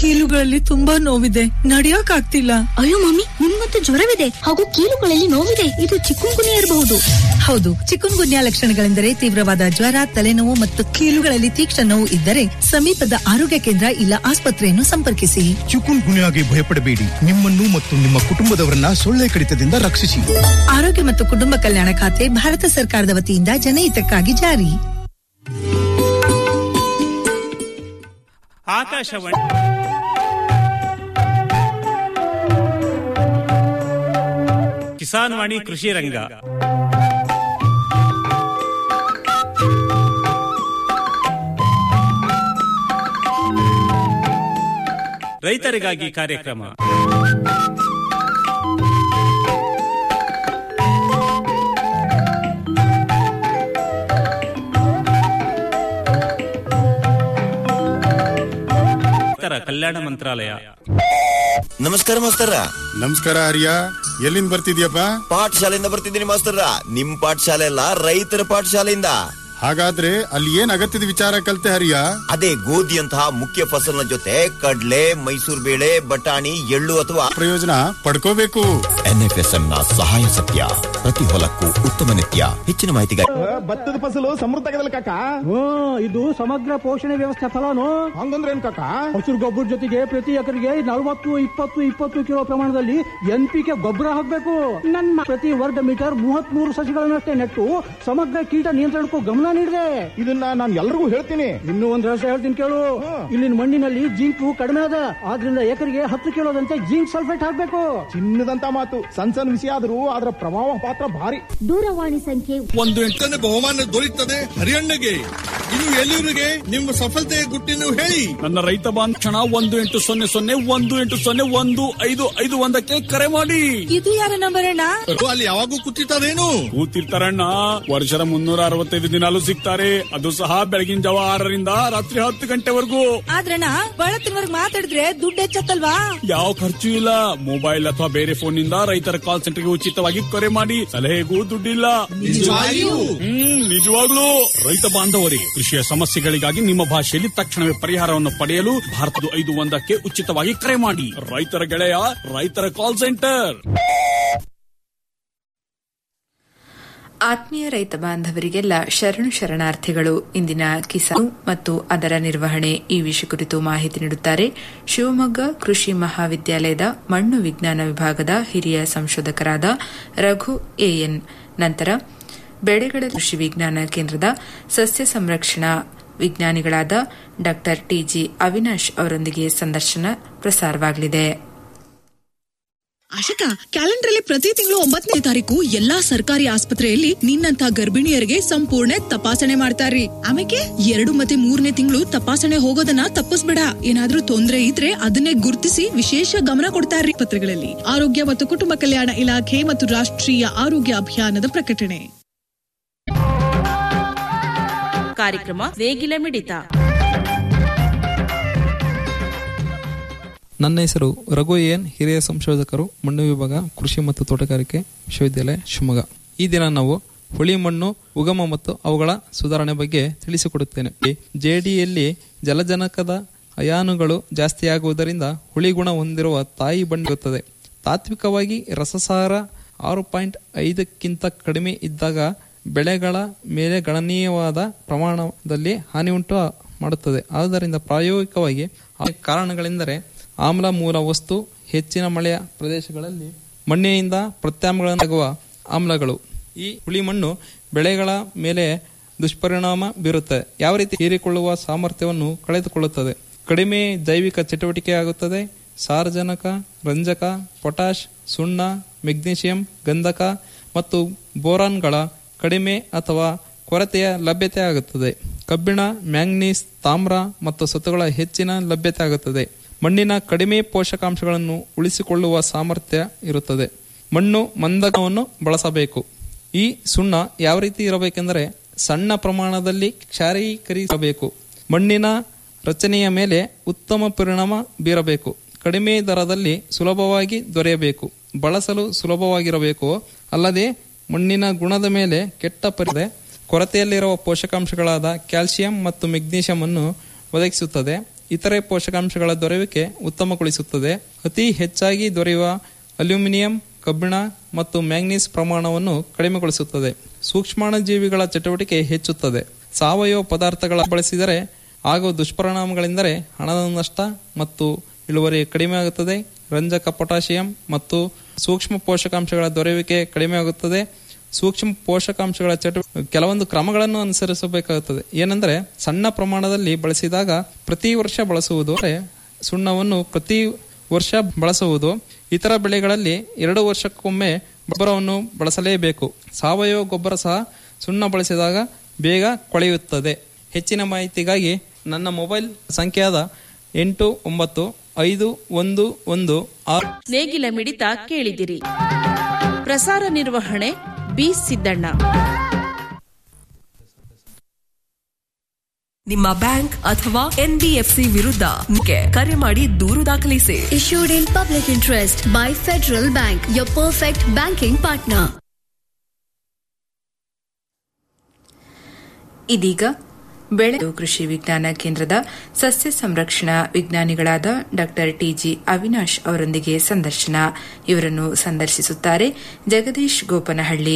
ಕೀಲುಗಳಲ್ಲಿ ತುಂಬಾ ನೋವಿದೆ ನಡಿಯಕ್ ಆಗ್ತಿಲ್ಲ ಅಯ್ಯೋ ಮಮ್ಮಿ ನಿಮ್ಗಂತೂ ಜ್ವರವಿದೆ ಹಾಗೂ ಕೀಲುಗಳಲ್ಲಿ ನೋವಿದೆ ಇದು ಚಿಕ್ಕುಂಗುನಿ ಇರಬಹುದು ಹೌದು ಚಿಕನ್ ಗುನ್ಯಾ ಲಕ್ಷಣಗಳೆಂದರೆ ತೀವ್ರವಾದ ಜ್ವರ ತಲೆನೋವು ಮತ್ತು ಕೀಲುಗಳಲ್ಲಿ ತೀಕ್ಷ್ಣ ನೋವು ಇದ್ದರೆ ಸಮೀಪದ ಆರೋಗ್ಯ ಕೇಂದ್ರ ಇಲ್ಲ ಆಸ್ಪತ್ರೆಯನ್ನು ಸಂಪರ್ಕಿಸಿ ಚಿಕುನ್ ಗುನ್ಯಾಗೆ ಭಯಪಡಬೇಡಿ ನಿಮ್ಮನ್ನು ಮತ್ತು ನಿಮ್ಮ ಕುಟುಂಬದವರನ್ನ ಸೊಳ್ಳೆ ಕಡಿತದಿಂದ ರಕ್ಷಿಸಿ ಆರೋಗ್ಯ ಮತ್ತು ಕುಟುಂಬ ಕಲ್ಯಾಣ ಖಾತೆ ಭಾರತ ಸರ್ಕಾರದ ವತಿಯಿಂದ ಜನಹಿತಕ್ಕಾಗಿ ಜಾರಿ ಆಕಾಶವಾಣಿ ಕಿಸಾನ್ ವಾಣಿ ಕೃಷಿ ರಂಗ ರೈತರಿಗಾಗಿ ಕಾರ್ಯಕ್ರಮ ರೈತರ ಕಲ್ಯಾಣ ಮಂತ್ರಾಲಯ ನಮಸ್ಕಾರ ಮಾಸ್ತರ ನಮಸ್ಕಾರ ಹರಿಯ ಎಲ್ಲಿಂದ ಬರ್ತಿದ್ಯಪ್ಪ ಪಾಠಶಾಲೆಯಿಂದ ಬರ್ತಿದ್ದೀನಿ ಮಾಸ್ತರ ನಿಮ್ ಪಾಠಶಾಲೆ ಅಲ್ಲ ರೈತರ ಪಾಠಶಾಲೆಯಿಂದ ಹಾಗಾದ್ರೆ ಅಲ್ಲಿ ಏನ್ ಅಗತ್ಯದ ವಿಚಾರ ಕಲ್ತೆ ಹರಿಯ ಅದೇ ಗೋಧಿಯಂತಹ ಮುಖ್ಯ ಫಸಲಿನ ಜೊತೆ ಕಡ್ಲೆ ಮೈಸೂರು ಬೇಳೆ ಬಟಾಣಿ ಎಳ್ಳು ಅಥವಾ ಪ್ರಯೋಜನ ಪಡ್ಕೋಬೇಕು ಎನ್ಎಫ್ಎಸ್ಎಂ ನ ಸಹಾಯ ಸತ್ಯ ಪ್ರತಿ ಹೊಲಕ್ಕೂ ಉತ್ತಮ ನಿತ್ಯ ಹೆಚ್ಚಿನ ಮಾಹಿತಿಗಾಗಿ ಭತ್ತದ ಫಸಲು ಸಮೃದ್ಧ ಆಗದಲ್ಲ ಕಾಕ ಇದು ಸಮಗ್ರ ಪೋಷಣೆ ವ್ಯವಸ್ಥೆ ಫಲಾನು ಹಂಗಂದ್ರೆ ಏನ್ ಕಾಕ ಹಸಿರು ಗೊಬ್ಬರ ಜೊತೆಗೆ ಪ್ರತಿ ಎಕರೆಗೆ ನಲವತ್ತು ಇಪ್ಪತ್ತು ಇಪ್ಪತ್ತು ಕಿಲೋ ಪ್ರಮಾಣದಲ್ಲಿ ಎನ್ ಪಿ ಕೆ ಗೊಬ್ಬರ ಹಾಕ್ಬೇಕು ನನ್ನ ಪ್ರತಿ ವರ್ಗ ಮೀಟರ್ ಮೂವತ್ತ್ ಮೂರು ಸಸಿಗಳನ್ನಷ್ಟೇ ನೆಟ್ಟು ಸಮಗ್ರ ಕೀಟ ನಿಯಂತ್ರಣಕ್ಕೂ ಗಮನ ನೀಡಿದೆ ಇದನ್ನ ನಾನು ಎಲ್ರಿಗೂ ಹೇಳ್ತೀನಿ ಇನ್ನೂ ಒಂದ್ ರಹಸ್ಯ ಹೇಳ್ತೀನಿ ಕೇಳು ಇಲ್ಲಿನ ಮಣ್ಣಿನಲ್ಲಿ ಜಿಂಕು ಕಡಿಮೆ ಅದ ಆದ್ರಿಂದ ಎಕರೆಗೆ ಹತ್ತು ಕಿಲೋದಂತೆ ಜಿಂಕ್ ಸಲ್ಫೇಟ್ ಹಾಕ್ಬೇಕು ಚಿನ್ನದಂತ ಮಾತು ಸಣ್ಣ ಸಣ್ಣ ವಿಷಯ ಆದ್ರೂ ಅದರ ಪ್ರಭಾವ ಪಾತ್ರ ಭಾರಿ ದೂರವಾಣಿ ಸಂಖ್ಯೆ ಒಂದು ಎಂಟನೇ ಬಹುಮಾನ ದೊರೆಯುತ್ತದೆ ಹರಿಯಣ್ಣಗೆ ಇದು ಎಲ್ಲಿವರಿಗೆ ನಿಮ್ಮ ಸಫಲತೆಯ ಗುಟ್ಟಿನ ಹೇಳಿ ನನ್ನ ರೈತ ಬಾಂಧಕ್ಷಣ ಒಂದು ಎಂಟು ಸೊನ್ನೆ ಸೊನ್ನೆ ಒಂದು ಎಂಟು ಸೊನ್ನೆ ಒಂದು ಐದು ಐದು ಒಂದಕ್ಕೆ ಕರೆ ಮಾಡಿ ಇದು ಯಾರ ನಂಬರ್ ಅಣ್ಣ ಅಲ್ಲಿ ಯಾವಾಗೂ ಕೂತಿರ್ತಾರೇನು ಕೂತಿರ್ತಾರಣ್ಣ ವರ್ಷದ ಮುನ್ನೂರ ಅರವತ್ತೈದು ದಿನಾಲು ಸಿಗ್ತಾರೆ ಅದು ಸಹ ಬೆಳಗಿನ ಜಾವ ಆರರಿಂದ ರಾತ್ರಿ ಹತ್ತು ಗಂಟೆವರೆಗೂ ಆದ್ರಣ್ಣ ಬಳತ್ತಿನವರ್ಗ್ ಮಾತಾಡಿದ್ರೆ ದುಡ್ಡು ಹೆಚ್ಚತ್ತಲ್ವಾ ಯಾವ ಖರ್ಚು ಇಲ್ಲ ಮೊಬೈಲ್ ಅಥವಾ ಬೇರೆ ಫೋನ್ ನಿಂದ ರೈತರ ಕಾಲ್ ಸೆಂಟರ್ಗೆ ಉಚಿತವಾಗಿ ಕರೆ ಮಾಡಿ ಸಲಹೆಗೂ ದುಡ್ಡಿಲ್ಲ ಹ್ಮ್ ನಿಜವಾಗ್ಲೂ ರೈತ ಬಾಂಧವರಿಗೆ ಕೃಷಿಯ ಸಮಸ್ಯೆಗಳಿಗಾಗಿ ನಿಮ್ಮ ಭಾಷೆಯಲ್ಲಿ ತಕ್ಷಣವೇ ಪರಿಹಾರವನ್ನು ಪಡೆಯಲು ಭಾರತದ ಐದು ಒಂದಕ್ಕೆ ಉಚಿತವಾಗಿ ಕರೆ ಮಾಡಿ ರೈತರ ಗೆಳೆಯ ರೈತರ ಕಾಲ್ ಸೆಂಟರ್ ಆತ್ಮೀಯ ರೈತ ಬಾಂಧವರಿಗೆಲ್ಲ ಶರಣು ಶರಣಾರ್ಥಿಗಳು ಇಂದಿನ ಕಿಸಾನ್ ಮತ್ತು ಅದರ ನಿರ್ವಹಣೆ ಈ ವಿಷಯ ಕುರಿತು ಮಾಹಿತಿ ನೀಡುತ್ತಾರೆ ಶಿವಮೊಗ್ಗ ಕೃಷಿ ಮಹಾವಿದ್ಯಾಲಯದ ಮಣ್ಣು ವಿಜ್ಞಾನ ವಿಭಾಗದ ಹಿರಿಯ ಸಂಶೋಧಕರಾದ ರಘು ಎಎನ್ ನಂತರ ಬೆಳೆಗಳ ಕೃಷಿ ವಿಜ್ಞಾನ ಕೇಂದ್ರದ ಸಸ್ಯ ಸಂರಕ್ಷಣಾ ವಿಜ್ಞಾನಿಗಳಾದ ಡಾ ಟಿಜಿ ಅವಿನಾಶ್ ಅವರೊಂದಿಗೆ ಸಂದರ್ಶನ ಪ್ರಸಾರವಾಗಲಿದೆ ಆಶಿಕಾ ಕ್ಯಾಲೆಂಡರ್ ಅಲ್ಲಿ ಪ್ರತಿ ತಿಂಗಳು ಒಂಬತ್ತನೇ ತಾರೀಕು ಎಲ್ಲಾ ಸರ್ಕಾರಿ ಆಸ್ಪತ್ರೆಯಲ್ಲಿ ನಿನ್ನಂತ ಗರ್ಭಿಣಿಯರಿಗೆ ಸಂಪೂರ್ಣ ತಪಾಸಣೆ ಮಾಡ್ತಾರ್ರಿ ಆಮೇಲೆ ಎರಡು ಮತ್ತೆ ಮೂರನೇ ತಿಂಗಳು ತಪಾಸಣೆ ಹೋಗೋದನ್ನ ತಪ್ಪಿಸ್ಬೇಡ ಏನಾದ್ರೂ ತೊಂದ್ರೆ ಇದ್ರೆ ಅದನ್ನೇ ಗುರುತಿಸಿ ವಿಶೇಷ ಗಮನ ಕೊಡ್ತಾರ್ರಿ ಪತ್ರಗಳಲ್ಲಿ ಆರೋಗ್ಯ ಮತ್ತು ಕುಟುಂಬ ಕಲ್ಯಾಣ ಇಲಾಖೆ ಮತ್ತು ರಾಷ್ಟ್ರೀಯ ಆರೋಗ್ಯ ಅಭಿಯಾನದ ಪ್ರಕಟಣೆ ಕಾರ್ಯಕ್ರಮ ನೇಗಿಲ ಮಿಡಿತ ನನ್ನ ಹೆಸರು ರಘು ಎನ್ ಹಿರಿಯ ಸಂಶೋಧಕರು ಮಣ್ಣು ವಿಭಾಗ ಕೃಷಿ ಮತ್ತು ತೋಟಗಾರಿಕೆ ವಿಶ್ವವಿದ್ಯಾಲಯ ಶಿವಮೊಗ್ಗ ಈ ದಿನ ನಾವು ಹುಳಿ ಮಣ್ಣು ಉಗಮ ಮತ್ತು ಅವುಗಳ ಸುಧಾರಣೆ ಬಗ್ಗೆ ತಿಳಿಸಿಕೊಡುತ್ತೇನೆ ಜೇಡಿಯಲ್ಲಿ ಜಲಜನಕದ ಅಯಾನುಗಳು ಜಾಸ್ತಿಯಾಗುವುದರಿಂದ ಹುಳಿ ಗುಣ ಹೊಂದಿರುವ ತಾಯಿ ಬಣ್ಣಿರುತ್ತದೆ ತಾತ್ವಿಕವಾಗಿ ರಸಸಾರ ಆರು ಪಾಯಿಂಟ್ ಐದಕ್ಕಿಂತ ಕಡಿಮೆ ಇದ್ದಾಗ ಬೆಳೆಗಳ ಮೇಲೆ ಗಣನೀಯವಾದ ಪ್ರಮಾಣದಲ್ಲಿ ಹಾನಿ ಉಂಟು ಮಾಡುತ್ತದೆ ಆದ್ದರಿಂದ ಪ್ರಾಯೋಗಿಕವಾಗಿ ಆ ಕಾರಣಗಳೆಂದರೆ ಆಮ್ಲ ಮೂಲ ವಸ್ತು ಹೆಚ್ಚಿನ ಮಳೆಯ ಪ್ರದೇಶಗಳಲ್ಲಿ ಮಣ್ಣಿನಿಂದ ಪ್ರತ್ಯಾಮ್ಲಗಳಾಗುವ ಆಮ್ಲಗಳು ಈ ಹುಳಿ ಮಣ್ಣು ಬೆಳೆಗಳ ಮೇಲೆ ದುಷ್ಪರಿಣಾಮ ಬೀರುತ್ತದೆ ಯಾವ ರೀತಿ ಹೀರಿಕೊಳ್ಳುವ ಸಾಮರ್ಥ್ಯವನ್ನು ಕಳೆದುಕೊಳ್ಳುತ್ತದೆ ಕಡಿಮೆ ಜೈವಿಕ ಚಟುವಟಿಕೆ ಆಗುತ್ತದೆ ಸಾರಜನಕ ರಂಜಕ ಪೊಟ್ಯಾಶ್ ಸುಣ್ಣ ಮೆಗ್ನೀಷಿಯಂ ಗಂಧಕ ಮತ್ತು ಬೋರಾನ್ಗಳ ಕಡಿಮೆ ಅಥವಾ ಕೊರತೆಯ ಲಭ್ಯತೆ ಆಗುತ್ತದೆ ಕಬ್ಬಿಣ ಮ್ಯಾಂಗ್ನೀಸ್ ತಾಮ್ರ ಮತ್ತು ಸತುಗಳ ಹೆಚ್ಚಿನ ಲಭ್ಯತೆ ಆಗುತ್ತದೆ ಮಣ್ಣಿನ ಕಡಿಮೆ ಪೋಷಕಾಂಶಗಳನ್ನು ಉಳಿಸಿಕೊಳ್ಳುವ ಸಾಮರ್ಥ್ಯ ಇರುತ್ತದೆ ಮಣ್ಣು ಮಂದಕವನ್ನು ಬಳಸಬೇಕು ಈ ಸುಣ್ಣ ಯಾವ ರೀತಿ ಇರಬೇಕೆಂದರೆ ಸಣ್ಣ ಪ್ರಮಾಣದಲ್ಲಿ ಕ್ಷಾರೀಕರಿಸಬೇಕು ಮಣ್ಣಿನ ರಚನೆಯ ಮೇಲೆ ಉತ್ತಮ ಪರಿಣಾಮ ಬೀರಬೇಕು ಕಡಿಮೆ ದರದಲ್ಲಿ ಸುಲಭವಾಗಿ ದೊರೆಯಬೇಕು ಬಳಸಲು ಸುಲಭವಾಗಿರಬೇಕು ಅಲ್ಲದೆ ಮಣ್ಣಿನ ಗುಣದ ಮೇಲೆ ಕೆಟ್ಟ ಪರಿದೆ ಕೊರತೆಯಲ್ಲಿರುವ ಪೋಷಕಾಂಶಗಳಾದ ಕ್ಯಾಲ್ಸಿಯಂ ಮತ್ತು ಮೆಗ್ನೀಷಿಯಂ ಅನ್ನು ಒದಗಿಸುತ್ತದೆ ಇತರೆ ಪೋಷಕಾಂಶಗಳ ದೊರೆಯುವಿಕೆ ಉತ್ತಮಗೊಳಿಸುತ್ತದೆ ಅತಿ ಹೆಚ್ಚಾಗಿ ದೊರೆಯುವ ಅಲ್ಯೂಮಿನಿಯಂ ಕಬ್ಬಿಣ ಮತ್ತು ಮ್ಯಾಂಗ್ನೀಸ್ ಪ್ರಮಾಣವನ್ನು ಕಡಿಮೆಗೊಳಿಸುತ್ತದೆ ಸೂಕ್ಷ್ಮಾಣುಜೀವಿಗಳ ಚಟುವಟಿಕೆ ಹೆಚ್ಚುತ್ತದೆ ಸಾವಯವ ಪದಾರ್ಥಗಳ ಬಳಸಿದರೆ ಆಗುವ ದುಷ್ಪರಿಣಾಮಗಳೆಂದರೆ ಹಣದ ನಷ್ಟ ಮತ್ತು ಇಳುವರಿ ಕಡಿಮೆಯಾಗುತ್ತದೆ ರಂಜಕ ಪೊಟ್ಯಾಷಿಯಂ ಮತ್ತು ಸೂಕ್ಷ್ಮ ಪೋಷಕಾಂಶಗಳ ದೊರೆಯುವಿಕೆ ಕಡಿಮೆಯಾಗುತ್ತದೆ ಸೂಕ್ಷ್ಮ ಪೋಷಕಾಂಶಗಳ ಚಟು ಕೆಲವೊಂದು ಕ್ರಮಗಳನ್ನು ಅನುಸರಿಸಬೇಕಾಗುತ್ತದೆ ಏನೆಂದರೆ ಸಣ್ಣ ಪ್ರಮಾಣದಲ್ಲಿ ಬಳಸಿದಾಗ ಪ್ರತಿ ವರ್ಷ ಬಳಸುವುದು ಅಂದರೆ ಸುಣ್ಣವನ್ನು ಪ್ರತಿ ವರ್ಷ ಬಳಸುವುದು ಇತರ ಬೆಳೆಗಳಲ್ಲಿ ಎರಡು ವರ್ಷಕ್ಕೊಮ್ಮೆ ಗೊಬ್ಬರವನ್ನು ಬಳಸಲೇಬೇಕು ಸಾವಯವ ಗೊಬ್ಬರ ಸಹ ಸುಣ್ಣ ಬಳಸಿದಾಗ ಬೇಗ ಕೊಳೆಯುತ್ತದೆ ಹೆಚ್ಚಿನ ಮಾಹಿತಿಗಾಗಿ ನನ್ನ ಮೊಬೈಲ್ ಸಂಖ್ಯೆಯಾದ ಎಂಟು ಒಂಬತ್ತು ಐದು ಒಂದು ಒಂದು ಆರು ನೇಗಿಲ ಮಿಡಿತ ಕೇಳಿದಿರಿ ಪ್ರಸಾರ ನಿರ್ವಹಣೆ ಬಿ ಸಿದ್ದಣ್ಣ ನಿಮ್ಮ ಬ್ಯಾಂಕ್ ಅಥವಾ ಎನ್ಬಿಎಫ್ಸಿ ವಿರುದ್ಧ ಕರೆ ಮಾಡಿ ದೂರು ದಾಖಲಿಸಿ Issued in public interest by Federal Bank, your perfect banking partner. ಇದೀಗ ಬೆಳೆ ಕೃಷಿ ವಿಜ್ಞಾನ ಕೇಂದ್ರದ ಸಸ್ಯ ಸಂರಕ್ಷಣಾ ವಿಜ್ಞಾನಿಗಳಾದ ಡಾಕ್ಟರ್ ಟಿಜಿ ಅವಿನಾಶ್ ಅವರೊಂದಿಗೆ ಸಂದರ್ಶನ ಇವರನ್ನು ಸಂದರ್ಶಿಸುತ್ತಾರೆ Jagadish Gopanahalli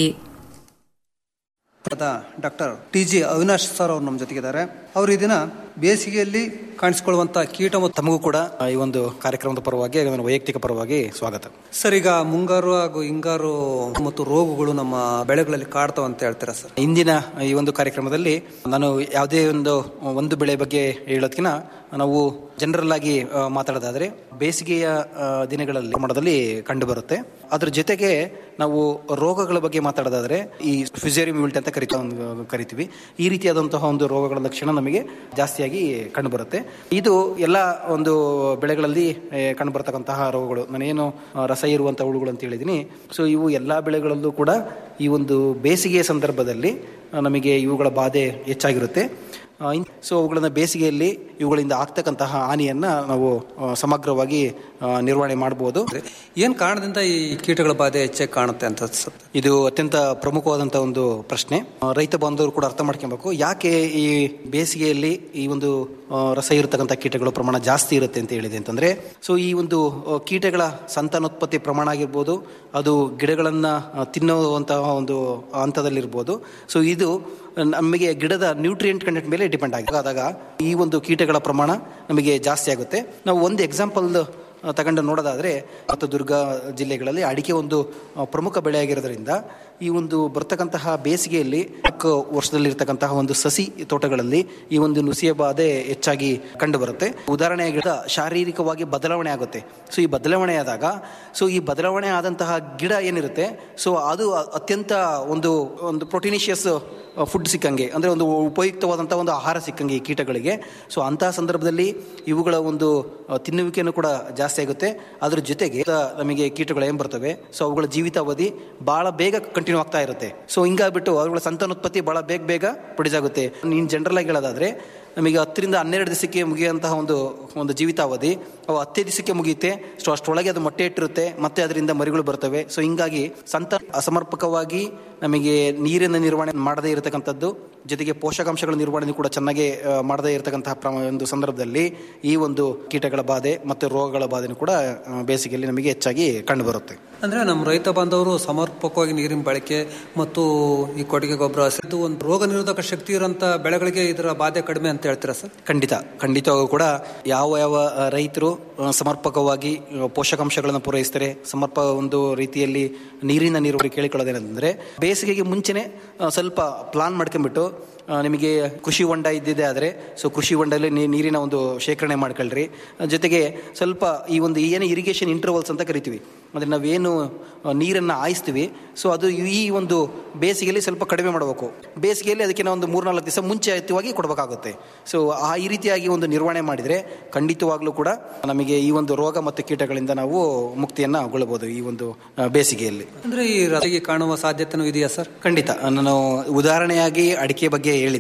doctor T G Avinash sir ಅವರು ನಮ್ಮ ಜೊತೆಗಿದ್ದಾರೆ ಅವರು ಈ ದಿನ ಬೇಸಿಗೆಯಲ್ಲಿ ಕಾಣಿಸಿಕೊಳ್ಳುವಂತ ಕೀಟ ಮತ್ತು ತಮಗೂ ಕೂಡ ಈ ಒಂದು ಕಾರ್ಯಕ್ರಮದ ಪರವಾಗಿ ನನ್ನ ವೈಯಕ್ತಿಕ ಪರವಾಗಿ ಸ್ವಾಗತ ಸರ್ ಈಗ ಮುಂಗಾರು ಹಾಗೂ ಹಿಂಗಾರು ಮತ್ತು ರೋಗಗಳು ನಮ್ಮ ಬೆಳೆಗಳಲ್ಲಿ ಕಾಡ್ತಾವ ಅಂತ ಹೇಳ್ತೀರಾ ಸರ್ ಇಂದಿನ ಈ ಒಂದು ಕಾರ್ಯಕ್ರಮದಲ್ಲಿ ನಾನು ಯಾವುದೇ ಒಂದು ಒಂದು ಬೆಳೆ ಬಗ್ಗೆ ಹೇಳೋದಕ್ಕಿಂತ ನಾವು ಜನರಲ್ ಆಗಿ ಆ, ಮಾತಾಡೋದಾದ್ರೆ ಬೇಸಿಗೆಯ ಆ, ದಿನಗಳಲ್ಲಿ ಪ್ರಮಾಣದಲ್ಲಿ ಕಂಡು ಬರುತ್ತೆ ಅದ್ರ ಜೊತೆಗೆ ನಾವು ರೋಗಗಳ ಬಗ್ಗೆ ಮಾತಾಡೋದಾದ್ರೆ ಈ ಫಿಸೇರಿಯಂ ವಿಲ್ಟ್ ಅಂತ ಕರಿತಾ ಒಂದು ಕರಿತೀವಿ ಈ ರೀತಿಯಾದಂತಹ ಒಂದು ರೋಗಗಳ ಲಕ್ಷಣ ನಮಗೆ ಜಾಸ್ತಿಯಾಗಿ ಕಂಡು ಬರುತ್ತೆ ಇದು ಎಲ್ಲ ಒಂದು ಬೆಳೆಗಳಲ್ಲಿ ಏ, ಕಂಡು ಬರ್ತಕ್ಕಂತಹ ರೋಗಗಳು ನಾನೇನು ಆ, ರಸ ಇರುವಂತಹ ಹುಳುಗಳು ಅಂತ ಹೇಳಿದ್ದೀನಿ ಸೊ ಇವು ಎಲ್ಲ ಬೆಳೆಗಳಲ್ಲೂ ಕೂಡ ಈ ಒಂದು ಬೇಸಿಗೆಯ ಸಂದರ್ಭದಲ್ಲಿ ಆ, ನಮಗೆ ಇವುಗಳ ಬಾಧೆ ಹೆಚ್ಚಾಗಿರುತ್ತೆ ಆ, ಇನ್- ಸೊ ಅವುಗಳನ್ನ ಬೇಸಿಗೆಯಲ್ಲಿ ಇವುಗಳಿಂದ ಆಗ್ತಕ್ಕಂತಹ ಹಾನಿಯನ್ನ ನಾವು ಆ, ಸಮಗ್ರವಾಗಿ ಆ, ನಿರ್ವಹಣೆ ಮಾಡಬಹುದು ಏನ್ ಕಾರಣದಿಂದ ಈ ಕೀಟಗಳ ಬಾಧೆ ಹೆಚ್ಚಾಗಿ ಕಾಣುತ್ತೆ ಅಂತ ಅನ್ಸುತ್ತೆ ಇದು ಅತ್ಯಂತ ಪ್ರಮುಖವಾದಂತಹ ಒಂದು ಪ್ರಶ್ನೆ ಆ, ರೈತ ಬಾಂಧವರು ಕೂಡ ಅರ್ಥ ಮಾಡ್ಕೊಬೇಕು ಯಾಕೆ ಈ ಬೇಸಿಗೆಯಲ್ಲಿ ಈ ಒಂದು ಆ, ರಸ ಇರತಕ್ಕಂಥ ಕೀಟಗಳ ಪ್ರಮಾಣ ಜಾಸ್ತಿ ಇರುತ್ತೆ ಅಂತ ಹೇಳಿದೆ ಅಂತಂದ್ರೆ ಸೊ ಈ ಒಂದು ಆ, ಕೀಟಗಳ ಸಂತಾನೋತ್ಪತ್ತಿ ಪ್ರಮಾಣ ಆಗಿರ್ಬೋದು ಅದು ಗಿಡಗಳನ್ನ ಆ, ತಿನ್ನುವಂತಹ ಒಂದು ಹಂತದಲ್ಲಿರ್ಬೋದು ಸೊ ಇದು ನಮಗೆ ಗಿಡದ ನ್ಯೂಟ್ರಿಯೆಂಟ್ ಕಂಟೆಂಟ್ ಮೇಲೆ ಡಿಪೆಂಡ್ ಆಗಿ ಆದಾಗ ಈ ಒಂದು ಕೀಟಗಳ ಪ್ರಮಾಣ ನಮಗೆ ಜಾಸ್ತಿ ಆಗುತ್ತೆ ನಾವು ಒಂದು ಎಕ್ಸಾಂಪಲ್ ತಗೊಂಡು ನೋಡೋದಾದ್ರೆ ಮತ್ತು ದುರ್ಗ ಜಿಲ್ಲೆಗಳಲ್ಲಿ ಅಡಿಕೆ ಒಂದು ಆ, ಪ್ರಮುಖ ಬೆಳೆ ಆಗಿರೋದ್ರಿಂದ ಈ ಒಂದು ಬರ್ತಕ್ಕಂತಹ ಬೇಸಿಗೆಯಲ್ಲಿ ನಾಲ್ಕು ವರ್ಷದಲ್ಲಿರ್ತಕ್ಕಂತಹ ಒಂದು ಸಸಿ ತೋಟಗಳಲ್ಲಿ ಈ ಒಂದು ನುಸಿಯ ಬಾಧೆ ಹೆಚ್ಚಾಗಿ ಕಂಡು ಬರುತ್ತೆ ಉದಾಹರಣೆಯಾಗಿ ಶಾರೀರಿಕವಾಗಿ ಬದಲಾವಣೆ ಆಗುತ್ತೆ ಸೊ ಈ ಬದಲಾವಣೆ ಆದಾಗ ಸೊ ಈ ಬದಲಾವಣೆ ಆದಂತಹ ಗಿಡ ಏನಿರುತ್ತೆ ಸೊ ಅದು ಅತ್ಯಂತ ಒಂದು ಒಂದು ಪ್ರೊಟಿನಿಷಿಯಸ್ ಫುಡ್ ಸಿಕ್ಕಂಗೆ ಅಂದರೆ ಒಂದು ಉಪಯುಕ್ತವಾದಂಥ ಒಂದು ಆಹಾರ ಸಿಕ್ಕಂಗೆ ಈ ಕೀಟಗಳಿಗೆ ಸೊ ಅಂತಹ ಸಂದರ್ಭದಲ್ಲಿ ಇವುಗಳ ಒಂದು ಆ, ತಿನ್ನುವಿಕೆಯನ್ನು ಕೂಡ ಜಾಸ್ತಿ ಆಗುತ್ತೆ ಅದ್ರ ಜೊತೆಗೆ ಆ, ನಮಗೆ ಕೀಟಗಳು ಏನ್ ಬರ್ತವೆ ಸೊ ಅವುಗಳ ಜೀವಿತಾವಧಿ ಬಹಳ ಬೇಗ ಕಂಟಿನ್ಯೂ ಆಗ್ತಾ ಇರುತ್ತೆ ಸೊ ಹಿಂಗಾಗ್ಬಿಟ್ಟು ಅವುಗಳ ಸಂತಾನೋತ್ಪತ್ತಿ ಬಹಳ ಬೇಗ ಬೇಗ ಪ್ರೊಡ್ಯೂಸ್ ಆಗುತ್ತೆ ನೀನು ಜನರಲ್ ಆಗಿ ಹೇಳೋದಾದ್ರೆ ನಮಗೆ ಹತ್ತರಿಂದ ಹನ್ನೆರಡು ದಿವಸಕ್ಕೆ ಮುಗಿಯುವಂತಹ ಒಂದು ಒಂದು ಜೀವಿತಾವಧಿ ಅವು ಹತ್ತೇ ದಿವಸಕ್ಕೆ ಮುಗಿಯುತ್ತೆ ಸೊ ಅಷ್ಟರೊಳಗೆ ಅದು ಮೊಟ್ಟೆ ಇಟ್ಟಿರುತ್ತೆ ಮತ್ತೆ ಅದರಿಂದ ಮರಿಗಳು ಬರ್ತವೆ ಸೊ ಹಿಂಗಾಗಿ ಸಂತ ಅಸಮರ್ಪಕವಾಗಿ ನಮಗೆ ನೀರಿನ ನಿರ್ವಹಣೆ ಮಾಡದೇ ಇರತಕ್ಕಂಥದ್ದು ಜೊತೆಗೆ ಪೋಷಕಾಂಶಗಳ ನಿರ್ವಹಣೆ ಕೂಡ ಚೆನ್ನಾಗಿ ಆ, ಮಾಡದೇ ಇರತಕ್ಕಂತಹ ಪ್ರಮ ಒಂದು ಸಂದರ್ಭದಲ್ಲಿ ಈ ಒಂದು ಕೀಟಗಳ ಬಾಧೆ ಮತ್ತು ರೋಗಗಳ ಬಾಧೆನೂ ಕೂಡ ಆ, ಬೇಸಿಗೆಯಲ್ಲಿ ನಮಗೆ ಹೆಚ್ಚಾಗಿ ಕಂಡು ಬರುತ್ತೆ ಅಂದ್ರೆ ನಮ್ಮ ರೈತ ಬಾಂಧವರು ಸಮರ್ಪಕವಾಗಿ ನೀರಿನ ಬಳಕೆ ಮತ್ತು ಈ ಕೊಟ್ಟಿಗೆ ಗೊಬ್ಬರ ಇದು ಒಂದು ರೋಗ ನಿರೋಧಕ ಶಕ್ತಿ ಇರೋಂಥ ಬೆಳೆಗಳಿಗೆ ಇದರ ಬಾಧೆ ಕಡಿಮೆ ಅಂತ ಹೇಳ್ತೀರಾ ಸರ್ ಖಂಡಿತ ಖಂಡಿತವಾಗೂ ಕೂಡ ಯಾವ ಯಾವ ಆ, ರೈತರು ಆ, ಸಮರ್ಪಕವಾಗಿ ಆ, ಪೋಷಕಾಂಶಗಳನ್ನು ಪೂರೈಸ್ತಾರೆ ಸಮರ್ಪ ಒಂದು ರೀತಿಯಲ್ಲಿ ನೀರಿನ ನೀರು ಕೇಳಿಕೊಳ್ಳೋದೇನೆಂದ್ರೆ ಬೇಸಿಗೆಗೆ ಮುಂಚೆನೆ ಆ, ಸ್ವಲ್ಪ ಪ್ಲಾನ್ ಮಾಡ್ಕೊಂಡ್ಬಿಟ್ಟು ಆ, ನಿಮಗೆ ಕೃಷಿ ಹೊಂಡ ಇದ್ದಿದೆ ಆದರೆ ಸೊ ಕೃಷಿ ಹೊಂಡದಲ್ಲಿ ನೀ- ನೀರಿನ ಒಂದು ಶೇಖರಣೆ ಮಾಡ್ಕೊಳ್ರಿ ಆ, ಜೊತೆಗೆ ಸ್ವಲ್ಪ ಈ ಒಂದು ಏನು ಇರಿಗೇಷನ್ ಇಂಟರ್ವಲ್ಸ್ ಅಂತ ಕರಿತೀವಿ ಅಂದರೆ ನಾವೇನು ಆ, ನೀರನ್ನು ಹಾಯಿಸ್ತೀವಿ ಸೊ ಅದು ಈ ಒಂದು ಬೇಸಿಗೆಯಲ್ಲಿ ಸ್ವಲ್ಪ ಕಡಿಮೆ ಮಾಡಬೇಕು ಬೇಸಿಗೆಯಲ್ಲಿ ಅದಕ್ಕೆ ನಾವು ಒಂದು ಮೂರ್ನಾಲ್ಕು ದಿವಸ ಮುಂಚಿತವಾಗಿ ಕೊಡಬೇಕಾಗುತ್ತೆ ಸೊ ಆ ಈ ರೀತಿಯಾಗಿ ಒಂದು ನಿರ್ವಹಣೆ ಮಾಡಿದರೆ ಖಂಡಿತವಾಗ್ಲೂ ಕೂಡ ನಮಗೆ ಈ ಒಂದು ರೋಗ ಮತ್ತು ಕೀಟಗಳಿಂದ ನಾವು ಮುಕ್ತಿಯನ್ನು ಗೊಳ್ಳಬಹುದು ಈ ಒಂದು ಆ, ಬೇಸಿಗೆಯಲ್ಲಿ ಅಂದ್ರೆ ಈ ರಸಗೆ ಕಾಣುವ ಸಾಧ್ಯತೆನೂ ಇದೆಯಾ ಸರ್ ಖಂಡಿತ ನಾನು ಉದಾಹರಣೆಯಾಗಿ ಅಡಿಕೆ ಬಗ್ಗೆ ಹೇಳಿದೆ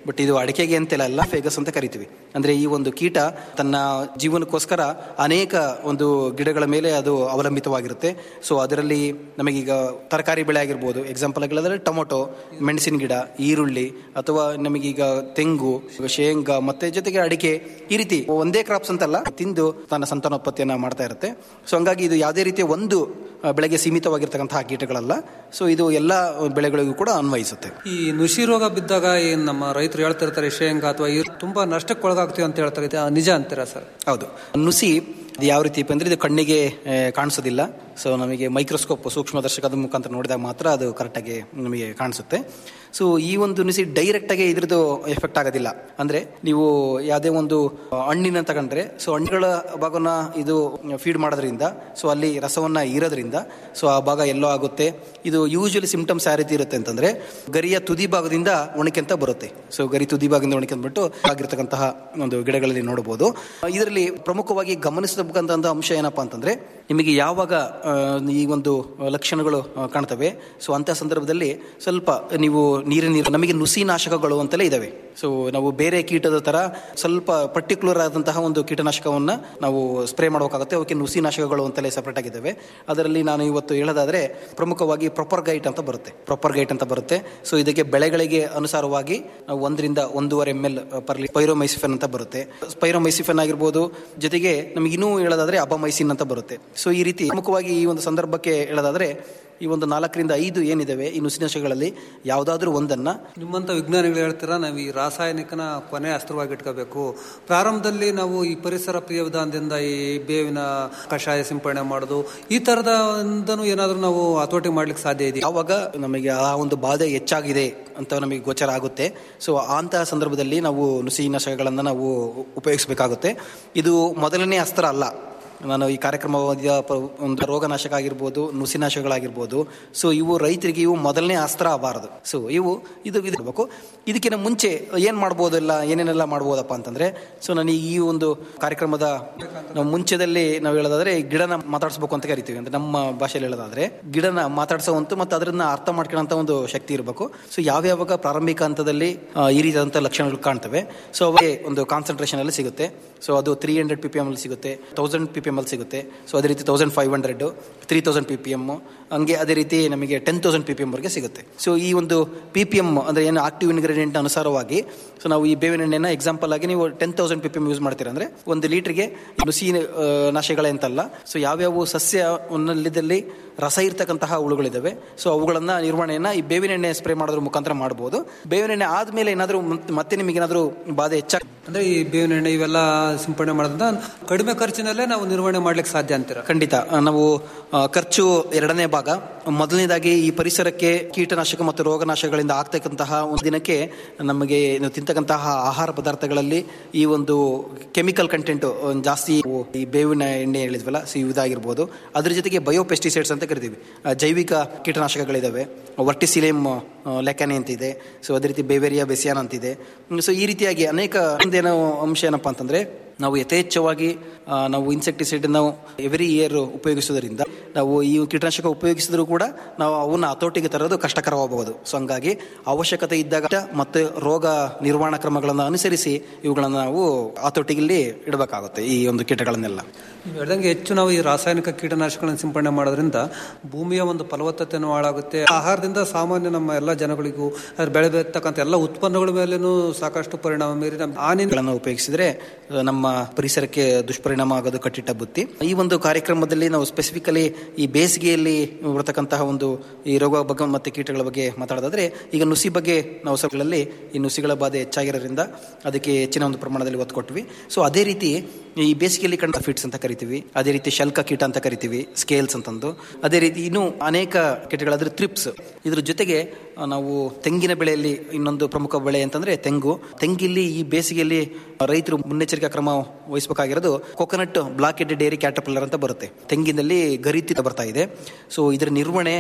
ಬಟ್ ಇದು ಅಡಿಕೆಗೆ ಅಂತೆಲ್ಲ ಅಲ್ಲ ಫೇಗಸ್ ಅಂತ ಕರಿತೀವಿ ಅಂದ್ರೆ ಈ ಒಂದು ಕೀಟ ತನ್ನ ಜೀವನಕ್ಕೋಸ್ಕರ ಅನೇಕ ಒಂದು ಗಿಡಗಳ ಮೇಲೆ ಅದು ಅವಲಂಬಿತವಾಗಿರುತ್ತೆ ಸೊ ಅದರಲ್ಲಿ ನಮಗೀಗ ತರಕಾರಿ ಬೆಳೆ ಆಗಿರ್ಬೋದು ಎಕ್ಸಾಂಪಲ್ ಆಗಿಲ್ಲದ್ರೆ ಟೊಮೊಟೊ ಮೆಣಸಿನ ಗಿಡ ಈರುಳ್ಳಿ ಅಥವಾ ನಮಗೀಗ ತೆಂಗು ಶೇಂಗಾ ಮತ್ತೆ ಜೊತೆಗೆ ಅಡಿಕೆ ಈ ರೀತಿ ಒಂದೇ ಕ್ರಾಪ್ಸ್ ಅಂತಲ್ಲ ತಿಂದು ತನ್ನ ಸಂತಾನೋತ್ಪತ್ತಿಯನ್ನ ಮಾಡ್ತಾ ಇರುತ್ತೆ ಸೊ ಹಂಗಾಗಿ ಇದು ಯಾವುದೇ ರೀತಿಯ ಒಂದು ಆ, ಬೆಳೆಗೆ ಸೀಮಿತವಾಗಿರ್ತಕ್ಕಂತಹ ಕೀಟಗಳಲ್ಲ ಸೊ ಇದು ಎಲ್ಲ ಬೆಳೆಗಳಿಗೂ ಕೂಡ ಅನ್ವಯಿಸುತ್ತೆ ಈ ನುಸಿ ರೋಗ ಬಿದ್ದಾಗ ಏನ್ ನಮ್ಮ ರೈತರು ಹೇಳ್ತಿರ್ತಾರೆ ಶೇಂಗಾ ಅಥವಾ ಈ ತುಂಬಾ ನಷ್ಟಕ್ಕೆ ಒಳಗಾಗ್ತೀವಿ ಅಂತ ಹೇಳ್ತಾರೆ ಇದು ನಿಜ ಅಂತೀರಾ ಸರ್ ಹೌದು ನುಸಿ ಇದು ಯಾವ ರೀತಿ ಅಂದ್ರೆ ಇದು ಕಣ್ಣಿಗೆ ಆ, ಕಾಣಿಸೋದಿಲ್ಲ ಸೊ ನಮಗೆ ಮೈಕ್ರೋಸ್ಕೋಪ್ ಸೂಕ್ಷ್ಮದರ್ಶಕದ ಮುಖಾಂತರ ನೋಡಿದಾಗ ಮಾತ್ರ ಅದು ಕರೆಕ್ಟಾಗಿ ನಮಗೆ ಕಾಣಿಸುತ್ತೆ ಸೊ ಈ ಒಂದು ನುಸಿ ಡೈರೆಕ್ಟ್ ಆಗಿ ಇದ್ರದ್ದು ಎಫೆಕ್ಟ್ ಆಗೋದಿಲ್ಲ ಅಂದ್ರೆ ನೀವು ಯಾವುದೇ ಒಂದು ಹಣ್ಣಿನ ತಗೊಂಡ್ರೆ ಸೊ ಹಣ್ಣುಗಳ ಭಾಗನ ಇದು ಫೀಡ್ ಮಾಡೋದ್ರಿಂದ ಸೊ ಅಲ್ಲಿ ರಸವನ್ನ ಇರೋದ್ರಿಂದ ಸೊ ಆ ಭಾಗ ಎಲ್ಲೋ ಆಗುತ್ತೆ ಇದು ಯೂಶಲಿ ಸಿಂಪ್ಟಮ್ಸ್ ಯಾವ ರೀತಿ ಇರುತ್ತೆ ಅಂತಂದ್ರೆ ಗರಿಯ ತುದಿ ಭಾಗದಿಂದ ಒಣಕೆಂತ ಬರುತ್ತೆ ಸೊ ಗರಿ ತುದಿ ಭಾಗದಿಂದ ಒಣಕೆಂದ್ಬಿಟ್ಟು ಆಗಿರ್ತಕ್ಕಂತಹ ಒಂದು ಗಿಡಗಳಲ್ಲಿ ನೋಡಬಹುದು ಇದರಲ್ಲಿ ಪ್ರಮುಖವಾಗಿ ಗಮನಿಸಬೇಕಂತ ಅಂಶ ಏನಪ್ಪಾ ಅಂತಂದ್ರೆ ನಿಮಗೆ ಯಾವಾಗ ಆ, ಈ ಒಂದು ಲಕ್ಷಣಗಳು ಆ, ಕಾಣ್ತವೆ ಸೊ ಅಂತ ಸಂದರ್ಭದಲ್ಲಿ ಸ್ವಲ್ಪ ನೀವು ನೀರಿನ ನೀರು ನಮಗೆ ನುಸಿ ನಾಶಕಗಳು ಅಂತಲೇ ಇದಾವೆ ಸೊ ನಾವು ಬೇರೆ ಕೀಟದ ತರ ಸ್ವಲ್ಪ ಪರ್ಟಿಕ್ಯುಲರ್ ಆದಂತಹ ಒಂದು ಕೀಟನಾಶಕವನ್ನ ನಾವು ಸ್ಪ್ರೇ ಮಾಡಬೇಕಾಗುತ್ತೆ ಅವಕ್ಕೆ ನುಸಿ ನಾಶಕಗಳು ಅಂತಲೇ ಸಪರೇಟ್ ಆಗಿದ್ದಾವೆ ಅದರಲ್ಲಿ ನಾನು ಇವತ್ತು ಹೇಳೋದಾದ್ರೆ ಪ್ರಮುಖವಾಗಿ ಪ್ರೊಪರ್ ಗೈಟ್ ಅಂತ ಬರುತ್ತೆ ಪ್ರೊಪರ್ ಗೈಟ್ ಅಂತ ಬರುತ್ತೆ ಸೊ ಇದಕ್ಕೆ ಬೆಳೆಗಳಿಗೆ ಅನುಸಾರವಾಗಿ ನಾವು ಒಂದರಿಂದ ಒಂದೂವರೆ ಎಮ್ ಎಲ್ ಪರ್ಲಿ ಪೈರೋಮೈಸಿಫೆನ್ ಅಂತ ಬರುತ್ತೆ ಸ್ಪೈರೋಮೈಸಿಫೆನ್ ಆಗಿರ್ಬೋದು ಜೊತೆಗೆ ನಮಗೆ ಇನ್ನೂ ಹೇಳೋದಾದ್ರೆ ಅಬಮೈಸಿನ್ ಅಂತ ಬರುತ್ತೆ ಸೊ ಈ ರೀತಿ ಪ್ರಮುಖವಾಗಿ ಈ ಒಂದು ಸಂದರ್ಭಕ್ಕೆ ಹೇಳೋದಾದ್ರೆ ಈ ಒಂದು ನಾಲ್ಕರಿಂದ ಐದು ಏನಿದಾವೆ ಈ ನುಸಿನಾಶಗಳಲ್ಲಿ ಯಾವುದಾದ್ರೂ ಒಂದನ್ನ ನಿಮ್ಮಂತ ವಿಜ್ಞಾನಿಗಳು ಹೇಳ್ತೀರಾ ನಾವು ಈ ರಾಸಾಯನಿಕನ ಕೊನೆ ಅಸ್ತ್ರವಾಗಿ ಇಟ್ಕೋಬೇಕು ಪ್ರಾರಂಭದಲ್ಲಿ ನಾವು ಈ ಪರಿಸರ ಪ್ರಿಯ ವಿಧಾನದಿಂದ ಈ ಬೇವಿನ ಕಷಾಯ ಸಿಂಪಡಣೆ ಮಾಡೋದು ಈ ತರದಿಂದನೂ ಏನಾದ್ರೂ ನಾವು ಹತೋಟಿ ಮಾಡ್ಲಿಕ್ಕೆ ಸಾಧ್ಯ ಇದೆ ಯಾವಾಗ ನಮಗೆ ಆ ಒಂದು ಬಾಧೆ ಹೆಚ್ಚಾಗಿದೆ ಅಂತ ನಮಗೆ ಗೋಚರ ಆಗುತ್ತೆ ಸೊ ಅಂತಹ ಸಂದರ್ಭದಲ್ಲಿ ನಾವು ನುಸಿನಾಶಕಗಳನ್ನು ನಾವು ಉಪಯೋಗಿಸಬೇಕಾಗುತ್ತೆ ಇದು ಮೊದಲನೇ ಅಸ್ತ್ರ ಅಲ್ಲ ನಾನು ಈ ಕಾರ್ಯಕ್ರಮದ ಪ- ಒಂದು ರೋಗನಾಶಕ ಆಗಿರ್ಬೋದು ನುಸಿನಾಶಕಗಳಾಗಿರ್ಬೋದು ಸೊ ಇವು ರೈತರಿಗೆ ಇವು ಮೊದಲನೇ ಅಸ್ತ್ರ ಆಗಬಾರದು ಸೊ ಇವು ಇದು ಇದಿರ್ಬೇಕು ಇದಕ್ಕಿಂತ ಮುಂಚೆ ಏನ್ ಮಾಡ್ಬೋದಲ್ಲ ಏನೇನೆಲ್ಲ ಮಾಡ್ಬೋದಪ್ಪ ಅಂತಂದ್ರೆ ಸೊ ನಾನು ಈ ಒಂದು ಕಾರ್ಯಕ್ರಮದ ನಾವು ಮುಂಚೆದಲ್ಲಿ ನಾವು ಹೇಳೋದಾದ್ರೆ ಈ ಗಿಡನ ಮಾತಾಡಿಸ್ಬೇಕು ಅಂತ ಕರಿತೀವಿ ಅಂದ್ರೆ ನಮ್ಮ ಭಾಷೆಯಲ್ಲಿ ಹೇಳೋದಾದ್ರೆ ಗಿಡನ ಮಾತಾಡಿಸೋವಂತ ಮತ್ತು ಅದನ್ನ ಅರ್ಥ ಮಾಡ್ಕೊಳ್ಳೋಂಥ ಒಂದು ಶಕ್ತಿ ಇರಬೇಕು ಸೊ ಯಾವ್ಯಾವಾಗ ಪ್ರಾರಂಭಿಕ ಹಂತದಲ್ಲಿ ಆ, ಈ ರೀತಿಯಾದಂಥ ಲಕ್ಷಣಗಳು ಕಾಣ್ತವೆ ಸೊ ಅವೇ ಒಂದು ಕಾನ್ಸಂಟ್ರೇಷನ್ ಅಲ್ಲಿ ಸಿಗುತ್ತೆ ಸೊ ಅದು three hundred P P M ಅಲ್ಲಿ ಸಿಗುತ್ತೆ ತೌಸಂಡ್ ಪಿ ಪಿ ಎಮ್ ಅಲ್ಲಿ ಸಿಗುತ್ತೆ ಸೊ ಅದೇ ರೀತಿ thousand five hundred three thousand P P M ಹಂಗೆ ಅದೇ ರೀತಿ ನಮಗೆ ten thousand P P M ವರೆಗೆ ಸಿಗುತ್ತೆ ಸೊ ಈ ಒಂದು ಪಿ ಪಿ ಎಮ್ ಅಂದ್ರೆ ಏನು ಆಕ್ಟಿವ್ ಇಂಗ್ರೀಡಿಯೆಂಟ್ ಅನುಸಾರವಾಗಿ ಸೊ ನಾವು ಈ ಬೇವಿನ ಎಣ್ಣೆನ ಎಕ್ಸಾಂಪಲ್ ಆಗಿ ನೀವು ten thousand P P M use ಮಾಡ್ತೀರಾ ಅಂದ್ರೆ ಒಂದು ಲೀಟರ್ಗೆ ನುಸಿ ಆ, ನಾಶಗಳೇ ಅಂತಲ್ಲ ಸೊ ಯಾವ್ಯಾವ ಸಸ್ಯ ಒಂದಲ್ಲಿದ್ದಲ್ಲಿ ರಸ ಇರ್ತಕ್ಕಂತಹ ಹುಳುಗಳಿದಾವೆ ಸೊ ಅವುಗಳನ್ನ ನಿರ್ವಹಣೆಯನ್ನ ಈ ಬೇವಿನ ಎಣ್ಣೆ ಸ್ಪ್ರೇ ಮಾಡೋದ್ರ ಮುಖಾಂತರ ಮಾಡಬಹುದು ಬೇವಿನ ಎಣ್ಣೆ ಆದ್ಮೇಲೆ ಏನಾದರೂ ಮತ್ತೆ ನಿಮಗೆ ಏನಾದರೂ ಬಾಧೆ ಹೆಚ್ಚಾಗ ಅಂದ್ರೆ ಈ ಬೇವಿನ ಎಣ್ಣೆ ಇವೆಲ್ಲ ಸಿಂಪಡಣೆ ಮಾಡೋದ್ರಿಂದ ಕಡಿಮೆ ಖರ್ಚಿನಲ್ಲೇ ನಾವು ನಿರ್ವಹಣೆ ಮಾಡ್ಲಿಕ್ಕೆ ಸಾಧ್ಯ ಅಂತೀರಾ ಖಂಡಿತ ಆ, ನಾವು ಆ, ಖರ್ಚು ಎರಡನೇ ಭಾಗ ಮೊದಲನೇದಾಗಿ ಈ ಪರಿಸರಕ್ಕೆ ಕೀಟನಾಶಕ ಮತ್ತು ರೋಗನಾಶಕಗಳಿಂದ ಆಗ್ತಕ್ಕಂತಹ ಒಂದು ದಿನಕ್ಕೆ ನಮಗೆ ನಾವು ತಿಂತಕ್ಕಂತಹ ಆಹಾರ ಪದಾರ್ಥಗಳಲ್ಲಿ ಈ ಒಂದು ಕೆಮಿಕಲ್ ಕಂಟೆಂಟ್ ಜಾಸ್ತಿ ಈ ಬೇವಿನ ಎಣ್ಣೆ ಹೇಳಿದ್ವಲ್ಲ ಸೊ ಇದಾಗಿರ್ಬೋದು ಅದ್ರ ಜೊತೆಗೆ ಬಯೋಪೆಸ್ಟಿಸೈಡ್ಸ್ ಅಂತ ಕರಿತೀವಿ ಆ, ಜೈವಿಕ ಕೀಟನಾಶಕಗಳಿದಾವೆ ವರ್ಟಿಸಿಲೇಮ್ ಲೆಕ್ಕನೆ ಅಂತ ಇದೆ ಸೊ ಅದೇ ರೀತಿ ಬೇವೇರಿಯಾ ಬೆಸಿಯಾನ್ ಅಂತಿದೆ ಸೊ ಈ ರೀತಿಯಾಗಿ ಅನೇಕ ಒಂದೇನೋ ಅಂಶ ಏನಪ್ಪಾ ಅಂತಂದ್ರೆ ನಾವು ಯಥೇಚ್ಛವಾಗಿ ಆ, ನಾವು ಇನ್ಸೆಕ್ಟಿಸೈಡ್ ನಾವು ಎವ್ರಿ ಇಯರ್ ಉಪಯೋಗಿಸೋದ್ರಿಂದ ನಾವು ಈ ಕೀಟನಾಶಕ ಉಪಯೋಗಿಸಿದ್ರು ಕೂಡ ನಾವು ಅವನ್ನ ಹತೋಟಿಗೆ ತರೋದು ಕಷ್ಟಕರವಾಗಬಹುದು ಸೊ ಹಂಗಾಗಿ ಅವಶ್ಯಕತೆ ಇದ್ದಾಗ ಮತ್ತು ರೋಗ ನಿರ್ವಹಣಾ ಕ್ರಮಗಳನ್ನು ಅನುಸರಿಸಿ ಇವುಗಳನ್ನು ನಾವು ಹತೋಟಿಯಲ್ಲಿ ಇಡಬೇಕಾಗುತ್ತೆ ಈ ಒಂದು ಕೀಟಗಳನ್ನೆಲ್ಲ ನೀವು ಹೇಳ್ದಂಗೆ ಹೆಚ್ಚು ನಾವು ಈ ರಾಸಾಯನಿಕ ಕೀಟನಾಶಕಗಳನ್ನು ಸಿಂಪಡಣೆ ಮಾಡೋದ್ರಿಂದ ಭೂಮಿಯ ಒಂದು ಫಲವತ್ತತೆಯನ್ನು ಹಾಳಾಗುತ್ತೆ ಆಹಾರದಿಂದ ಸಾಮಾನ್ಯ ನಮ್ಮ ಎಲ್ಲ ಜನಗಳಿಗೂ ಅದ್ರ ಬೆಳೆ ಬೆಳತಕ್ಕಂಥ ಎಲ್ಲ ಉತ್ಪನ್ನಗಳ ಮೇಲೇನೂ ಸಾಕಷ್ಟು ಪರಿಣಾಮ ಬೀರಿ ನಮ್ಮ ಹಾನಿ ಗಳನ್ನು ಉಪಯೋಗಿಸಿದ್ರೆ ಆ, ನಮ್ಮ ಪರಿಸರಕ್ಕೆ ದುಷ್ಪರಿಣಾಮ ಆಗೋದು ಕಟ್ಟಿಟ್ಟ ಬುತ್ತಿ ಈ ಒಂದು ಕಾರ್ಯಕ್ರಮದಲ್ಲಿ ನಾವು ಸ್ಪೆಸಿಫಿಕಲಿ ಈ ಬೇಸಿಗೆಯಲ್ಲಿ ಬರತಕ್ಕಂತಹ ಒಂದು ಈ ರೋಗ ಬಗ್ಗೆ ಮತ್ತೆ ಕೀಟಗಳ ಬಗ್ಗೆ ಮಾತಾಡೋದಾದ್ರೆ ಈಗ ನುಸಿ ಬಗ್ಗೆ ನಾವು ಸಭೆಗಳಲ್ಲಿ ಈ ನುಸಿಗಳ ಬಾಧೆ ಹೆಚ್ಚಾಗಿರೋದ್ರಿಂದ ಅದಕ್ಕೆ ಹೆಚ್ಚಿನ ಒಂದು ಪ್ರಮಾಣದಲ್ಲಿ ಒತ್ತು ಕೊಟ್ವಿ ಸೊ ಅದೇ ರೀತಿ ಈ ಬೇಸಿಗೆಯಲ್ಲಿ ಕಂಡ ಫಿಟ್ಸ್ ಅಂತ ಕರಿತೀವಿ ಅದೇ ರೀತಿ ಶಲ್ಕ ಕೀಟ ಅಂತ ಕರಿತೀವಿ ಸ್ಕೇಲ್ಸ್ ಅಂತಂದು ಅದೇ ರೀತಿ ಇನ್ನೂ ಅನೇಕ ಕೀಟಗಳಾದ್ರೆ ತ್ರಿಪ್ಸ್ ಇದ್ರ ಜೊತೆಗೆ ಆ, ನಾವು ತೆಂಗಿನ ಬೆಳೆಯಲ್ಲಿ ಇನ್ನೊಂದು ಪ್ರಮುಖ ಬೆಳೆ ಅಂತಂದ್ರೆ ತೆಂಗು ತೆಂಗಿಲ್ಲಿ ಈ ಬೇಸಿಗೆಯಲ್ಲಿ ರೈತರು ಮುನ್ನೆಚ್ಚರಿಕಾ ಕ್ರಮ ವಹಿಸಬೇಕಾಗಿರೋದು ಕೊಕೊನಟ್ ಬ್ಲಾಕೆಡ್ ಡೇರಿ ಕ್ಯಾಟರ್ಪಿಲ್ಲರ್ ಅಂತ ಬರುತ್ತೆ ತೆಂಗಿನಲ್ಲಿ ಗರಿತಿ ಬರ್ತಾ ಇದೆ ಸೊ ಇದರ ನಿರ್ವಹಣೆ